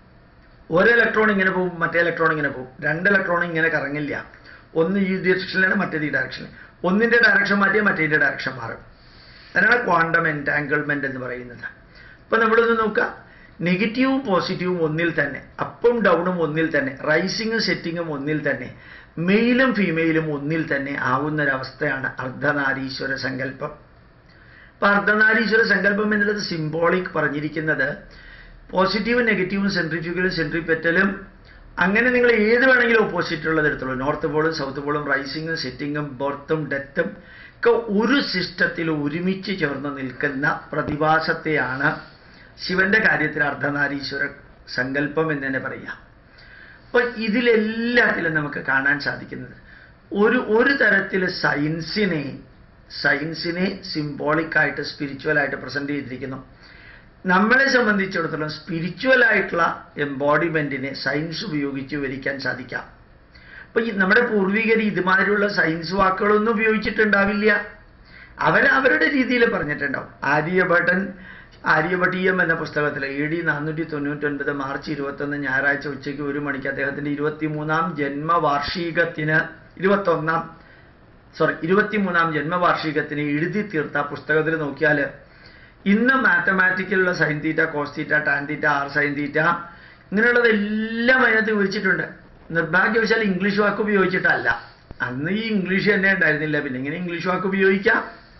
ഒരു ഇലക്ട്രോൺ ഇങ്ങനെ പോകും മറ്റേ ഇലക്ട്രോൺ ഇങ്ങനെ പോകും രണ്ട് ഇലക്ട്രോൺ ഇങ്ങനെ കറങ്ങില്ല ഒന്ന് ഈ ഡയറക്ഷനിലാണ് മറ്റേത് ഈ ഡയറക്ഷനിൽ ഒന്നിന്റെ ഡയറക്ഷൻ മാറ്റിയാൽ മറ്റേതിന്റെ ഡയറക്ഷൻ മാറും അതിനാണ് ക്വാണ്ടം എൻറ്റാങ്കിൾമെന്റ് എന്ന് പറയുന്നത് ഇപ്പൊ നമ്മളിത് നോക്കുക നെഗറ്റീവും പോസിറ്റീവും ഒന്നിൽ തന്നെ അപ്പും ഡൗണും ഒന്നിൽ തന്നെ റൈസിങ്ങും സെറ്റിങ്ങും ഒന്നിൽ തന്നെ മെയിലും ഫീമെയിലും ഒന്നിൽ തന്നെ ആവുന്നൊരവസ്ഥയാണ് അർദ്ധനാരീശ്വര സങ്കല്പം അപ്പൊ അർദ്ധനാരീശ്വര സങ്കല്പം എന്നുള്ളത് സിംബോളിക് പറഞ്ഞിരിക്കുന്നത് പോസിറ്റീവും നെഗറ്റീവും സെൻട്രിഫ്യൂഗലും സെൻട്രിപെറ്റലും അങ്ങനെ നിങ്ങൾ ഏത് വേണമെങ്കിലും ഓപ്പോസിറ്റ് ഉള്ളത് എടുത്തോളൂ നോർത്ത് പോളും സൗത്ത് പോളും റൈസിങ്ങും സെറ്റിങ്ങും ബർത്തും ഡെത്തും ഒക്കെ ഒരു സിസ്റ്റത്തിൽ ഒരുമിച്ച് ചേർന്ന് നിൽക്കുന്ന പ്രതിഭാസത്തെയാണ് ശിവന്റെ കാര്യത്തിൽ അർദ്ധനാരീശ്വര സങ്കല്പം എന്ന് തന്നെ പറയാം അപ്പൊ ഇതിലെല്ലാത്തിലും നമുക്ക് കാണാൻ സാധിക്കുന്നത് ഒരു ഒരു തരത്തിൽ സയൻസിനെ സയൻസിനെ സിംബോളിക്കായിട്ട് സ്പിരിച്വലായിട്ട് പ്രസന്റ് ചെയ്തിരിക്കുന്നു നമ്മളെ സംബന്ധിച്ചിടത്തോളം സ്പിരിച്വൽ ആയിട്ടുള്ള എംബോഡിമെന്റിനെ സയൻസ് ഉപയോഗിച്ച് വിവരിക്കാൻ സാധിക്കാം അപ്പൊ ഈ നമ്മുടെ പൂർവികർ ഇതുമാതിരിയുള്ള സയൻസ് വാക്കുകളൊന്നും ഉപയോഗിച്ചിട്ടുണ്ടാവില്ല അവർ അവരുടെ രീതിയിൽ പറഞ്ഞിട്ടുണ്ടാവും ആര്യഭട്ടൻ ആര്യഭട്ടീയം എന്ന പുസ്തകത്തിൽ എ ഡി നാനൂറ്റി തൊണ്ണൂറ്റൊൻപത് മാർച്ച് ഇരുപത്തൊന്ന് ഞായറാഴ്ച ഉച്ചയ്ക്ക് ഒരു മണിക്ക് അദ്ദേഹത്തിന്റെ ഇരുപത്തിമൂന്നാം ജന്മവാർഷികത്തിന് ഇരുപത്തൊന്നാം സോറി ഇരുപത്തിമൂന്നാം ജന്മവാർഷികത്തിന് എഴുതി തീർത്ത പുസ്തകത്തിൽ നോക്കിയാൽ ഇന്ന് മാത്തമാറ്റിക്കലുള്ള sine theta cos theta tan theta R sine theta ഇങ്ങനെയുള്ളതെല്ലാം അതിനകത്ത് വിവരിച്ചിട്ടുണ്ട് നിർഭാഗ്യവശാൽ ഇംഗ്ലീഷ് വാക്ക് ഉപയോഗിച്ചിട്ടല്ല അന്ന് ഈ ഇംഗ്ലീഷ് തന്നെ ഉണ്ടായിരുന്നില്ല പിന്നെ ഇങ്ങനെ ഇംഗ്ലീഷ് വാക്ക് ഉപയോഗിക്കാം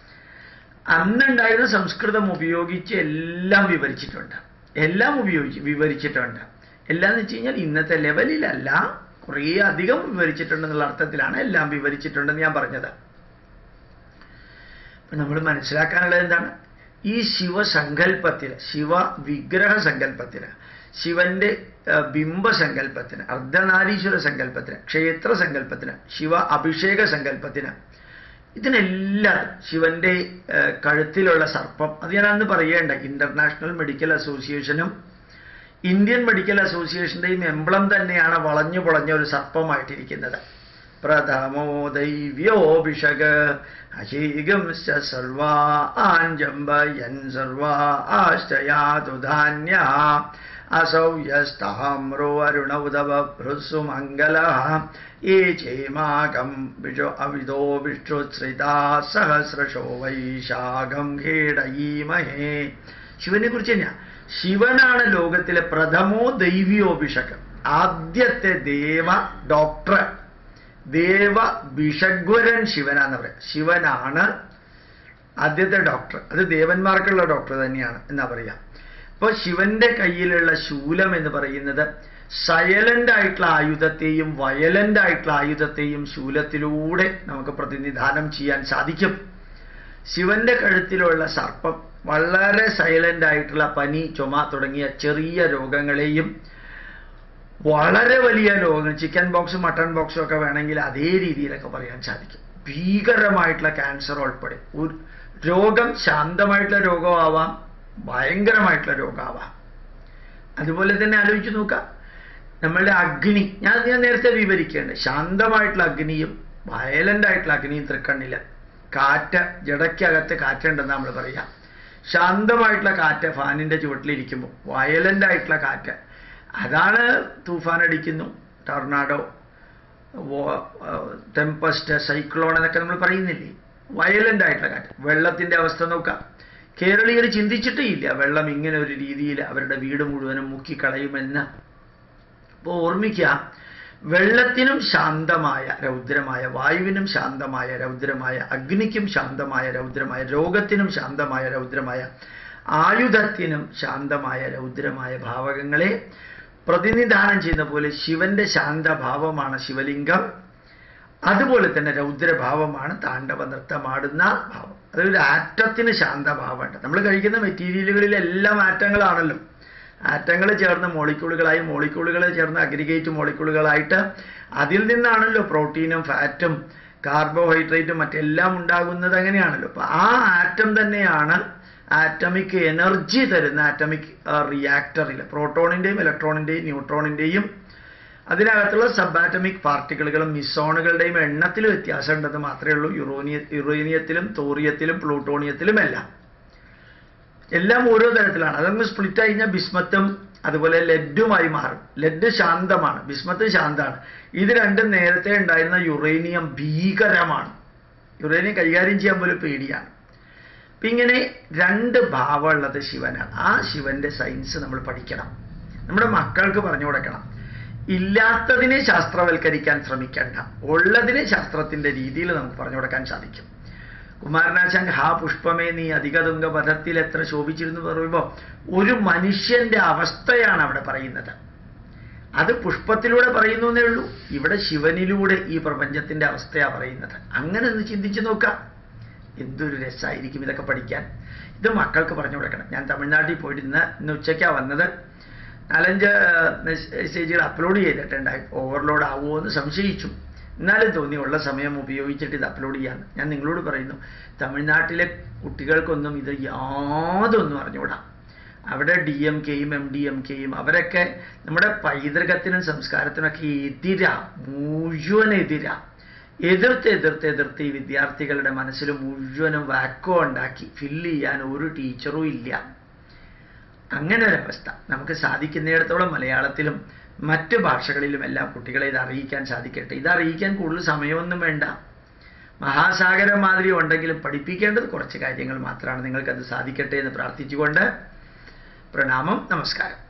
അന്നുണ്ടായിരുന്ന സംസ്കൃതം ഉപയോഗിച്ച് എല്ലാം വിവരിച്ചിട്ടുണ്ട് എല്ലാം ഉപയോഗിച്ച് വിവരിച്ചിട്ടുണ്ട് എല്ലാം എന്ന് വെച്ച് കഴിഞ്ഞാൽ ഇന്നത്തെ ലെവലിലല്ല കുറേ അധികം വിവരിച്ചിട്ടുണ്ടെന്നുള്ള അർത്ഥത്തിലാണ് എല്ലാം വിവരിച്ചിട്ടുണ്ടെന്ന് ഞാൻ പറഞ്ഞത് അപ്പൊ നമ്മൾ മനസ്സിലാക്കാനുള്ളത് എന്താണ് ഈ ശിവസങ്കല്പത്തിൽ ശിവ വിഗ്രഹ സങ്കല്പത്തിൽ ശിവന്റെ ആ, ബിംബസങ്കല്പത്തിന് അർദ്ധനാരീശ്വര സങ്കല്പത്തിന് ക്ഷേത്ര സങ്കല്പത്തിന് ശിവ അഭിഷേക സങ്കല്പത്തിന് ഇതിനെല്ലാം ശിവന്റെ ആ, കഴുത്തിലുള്ള സർപ്പം അത് ഞാൻ അന്ന് പറയേണ്ട ഇന്റർനാഷണൽ മെഡിക്കൽ അസോസിയേഷനും ഇന്ത്യൻ മെഡിക്കൽ അസോസിയേഷന്റെയും എംബ്ലം തന്നെയാണ് വളഞ്ഞു പൊളഞ്ഞ ഒരു സർപ്പമായിട്ടിരിക്കുന്നത് പ്രഥമോ ദൈവ്യോഭിഷക് അശീകം സർവാഞ്ജംബയൻ സർവാശ്ചയാതു ധാന്യ असौ यस्ताम्रो अरुण उदव भृत्सु मङ्गलः ये चेमाकं विजो अविदो विष्णुश्रिता सहस्रशो वैशाഖം ഖേടയീമഹേ ശിവനെ കുറിച്ച് തന്നെയാ ശിവനാണ് ലോകത്തിലെ പ്രഥമോ ദൈവ്യോഭിഷകം ആദ്യത്തെ ദേവ ഡോക്ടർ ദേവ ഭിഷഗ്വരൻ ശിവനാന്ന് പറയാം ശിവനാണ് ആദ്യത്തെ ഡോക്ടർ അത് ദേവന്മാർക്കുള്ള ഡോക്ടർ തന്നെയാണ് എന്നാ പറയാം അപ്പോൾ ശിവന്റെ കയ്യിലുള്ള ശൂലം എന്ന് പറയുന്നത് സയലന്റ് ആയിട്ടുള്ള ആയുധത്തെയും വയലന്റ് ആയിട്ടുള്ള ആയുധത്തെയും ശൂലത്തിലൂടെ നമുക്ക് പ്രതിനിധാനം ചെയ്യാൻ സാധിക്കും ശിവന്റെ കഴുത്തിലുള്ള സർപ്പം വളരെ സൈലന്റ് ആയിട്ടുള്ള പനി ചുമ തുടങ്ങിയ ചെറിയ രോഗങ്ങളെയും വളരെ വലിയ രോഗങ്ങൾ ചിക്കൻ ബോക്സും മട്ടൺ ബോക്സും ഒക്കെ വേണമെങ്കിൽ അതേ രീതിയിലൊക്കെ പറയാൻ സാധിക്കും ഭീകരമായിട്ടുള്ള ക്യാൻസർ ഉൾപ്പെടെ ഒരു രോഗം ശാന്തമായിട്ടുള്ള രോഗമാവാം ഭയങ്കരമായിട്ടുള്ള രോഗമാവാം അതുപോലെ തന്നെ ആലോചിച്ച് നോക്കാം നമ്മളുടെ അഗ്നി ഞാൻ ഞാൻ നേരത്തെ വിവരിക്കേണ്ടത് ശാന്തമായിട്ടുള്ള അഗ്നിയും വയലന്റ് ആയിട്ടുള്ള അഗ്നിയും തൃക്കണ്ണില് കാറ്റ് ജടയ്ക്കകത്ത് കാറ്റുണ്ടെന്ന് നമ്മൾ പറയാം ശാന്തമായിട്ടുള്ള കാറ്റ് ഫാനിന്റെ ചുവട്ടിലിരിക്കുമ്പോൾ വയലന്റ് ആയിട്ടുള്ള കാറ്റ് അതാണ് തൂഫാൻ അടിക്കുന്നു ടൊർണാഡോ ടെമ്പസ്റ്റ് സൈക്ലോൺ എന്നൊക്കെ നമ്മൾ പറയുന്നില്ലേ വയലന്റ് ആയിട്ടുള്ള കാറ്റ് വെള്ളത്തിന്റെ അവസ്ഥ നോക്കാം കേരളീയർ ചിന്തിച്ചിട്ടേ ഇല്ല വെള്ളം ഇങ്ങനെ ഒരു രീതിയിൽ അവരുടെ വീട് മുഴുവനും മുക്കിക്കളയുമെന്ന് അപ്പോൾ ഓർമ്മിക്കുക വെള്ളത്തിനും ശാന്തമായ രൗദ്രമായ വായുവിനും ശാന്തമായ രൗദ്രമായ അഗ്നിക്കും ശാന്തമായ രൗദ്രമായ രോഗത്തിനും ശാന്തമായ രൗദ്രമായ ആയുധത്തിനും ശാന്തമായ രൗദ്രമായ ഭാവകങ്ങളെ പ്രതിനിധാനം ചെയ്യുന്ന പോലെ ശിവന്റെ ശാന്തഭാവമാണ് ശിവലിംഗം അതുപോലെ തന്നെ രൗദ്രഭാവമാണ് താണ്ഡവ നൃത്തമാടുന്ന ഭാവം അതൊരു ആറ്റത്തിന് ശാന്തഭാവമുണ്ട് നമ്മൾ കഴിക്കുന്ന മെറ്റീരിയലുകളിലെല്ലാം ആറ്റങ്ങളാണല്ലോ ആറ്റങ്ങൾ ചേർന്ന് മോളിക്യൂളുകളായി മോളിക്യൂളുകൾ ചേർന്ന് അഗ്രിഗേറ്റ് മോളിക്യൂളുകളായിട്ട് അതിൽ നിന്നാണല്ലോ പ്രോട്ടീനും ഫാറ്റും കാർബോഹൈഡ്രേറ്റും മറ്റെല്ലാം ഉണ്ടാകുന്നത് അങ്ങനെയാണല്ലോ അപ്പൊ ആ ആറ്റം തന്നെയാണ് ആറ്റമിക് എനർജി തരുന്ന ആറ്റമിക് റിയാക്ടറിൽ പ്രോട്ടോണിന്റെയും ഇലക്ട്രോണിന്റെയും ന്യൂട്രോണിന്റെയും അതിനകത്തുള്ള സബ് ആറ്റമിക് പാർട്ടിക്കിളുകളും മിസോണുകളുടെയും എണ്ണത്തിൽ വ്യത്യാസം ഉണ്ടെന്ന് മാത്രമേ ഉള്ളൂ യുറോനിയ യുറേനിയത്തിലും തോറിയത്തിലും പ്ലൂട്ടോണിയത്തിലും എല്ലാം എല്ലാം ഓരോ തരത്തിലാണ് അതങ്ങ് സ്പ്ലിറ്റ് ആയി കഴിഞ്ഞാൽ ബിസ്മത്തും അതുപോലെ ലെഡുമായി മാറും ലെഡ് ശാന്തമാണ് ബിസ്മത്ത് ശാന്തമാണ് ഇത് രണ്ടും നേരത്തെ ഉണ്ടായിരുന്ന യുറേനിയം ഭീകരമാണ് യുറേനിയം കൈകാര്യം ചെയ്യാൻ പോലും പേടിയാണ് അപ്പൊ ഇങ്ങനെ രണ്ട് ഭാവമുള്ളത് ശിവനാണ് ആ ശിവന്റെ സയൻസ് നമ്മൾ പഠിക്കണം നമ്മുടെ മക്കൾക്ക് പറഞ്ഞു കൊടുക്കണം ഇല്ലാത്തതിനെ ശാസ്ത്രവൽക്കരിക്കാൻ ശ്രമിക്കേണ്ട ഉള്ളതിനെ ശാസ്ത്രത്തിന്റെ രീതിയിൽ നമുക്ക് പറഞ്ഞു കൊടുക്കാൻ സാധിക്കും കുമാരനാശാൻ ഹാ പുഷ്പമേ നീ അധികതുങ്ക പദത്തിൽ എത്ര ശോഭിച്ചിരുന്നു പറയുമ്പോൾ ഒരു മനുഷ്യന്റെ അവസ്ഥയാണ് അവിടെ പറയുന്നത് അത് പുഷ്പത്തിലൂടെ പറയുന്നു എന്നേ ഉള്ളൂ ഇവിടെ ശിവനിലൂടെ ഈ പ്രപഞ്ചത്തിന്റെ അവസ്ഥയാണ് പറയുന്നത് അങ്ങനെ ഒന്ന് ചിന്തിച്ചു നോക്കാം എന്തൊരു രസമായിരിക്കും ഇതൊക്കെ പഠിക്കാൻ ഇത് മക്കൾക്ക് പറഞ്ഞു കൊടുക്കണം ഞാൻ തമിഴ്നാട്ടിൽ പോയിട്ട് ഇന്ന് ഇന്ന് ഉച്ചയ്ക്കാണ് വന്നത് നാലഞ്ച് മെസ്സേജുകൾ അപ്ലോഡ് ചെയ്തിട്ടുണ്ടായി ഓവർലോഡ് ആവുമോ എന്ന് സംശയിച്ചു എന്നാലും തോന്നി ഉള്ള സമയം ഉപയോഗിച്ചിട്ട് ഇത് അപ്ലോഡ് ചെയ്യാന്ന് ഞാൻ നിങ്ങളോട് പറയുന്നു തമിഴ്നാട്ടിലെ കുട്ടികൾക്കൊന്നും ഇത് യാതൊന്നും അറിഞ്ഞുകൂടാ അവിടെ ഡി എം കെയും എം ഡി എം കെയും അവരൊക്കെ നമ്മുടെ പൈതൃകത്തിനും സംസ്കാരത്തിനൊക്കെ എതിരാ മുഴുവൻ എതിരാ എതിർത്ത് എതിർത്ത് എതിർത്ത് ഈ വിദ്യാർത്ഥികളുടെ മനസ്സിൽ മുഴുവനും വാക്കോ ഉണ്ടാക്കി ഫില്ല് ചെയ്യാൻ ഒരു ടീച്ചറും ഇല്ല അങ്ങനെ ഒരവസ്ഥ നമുക്ക് സാധിക്കുന്നിടത്തോളം മലയാളത്തിലും മറ്റ് ഭാഷകളിലും എല്ലാം കുട്ടികളെ ഇത് അറിയിക്കാൻ സാധിക്കട്ടെ ഇത് അറിയിക്കാൻ കൂടുതൽ സമയമൊന്നും വേണ്ട മഹാസാഗരം മാതിരി ഉണ്ടെങ്കിലും പഠിപ്പിക്കേണ്ടത് കുറച്ച് കാര്യങ്ങൾ മാത്രമാണ് നിങ്ങൾക്കത് സാധിക്കട്ടെ എന്ന് പ്രാർത്ഥിച്ചുകൊണ്ട് പ്രണാമം നമസ്കാരം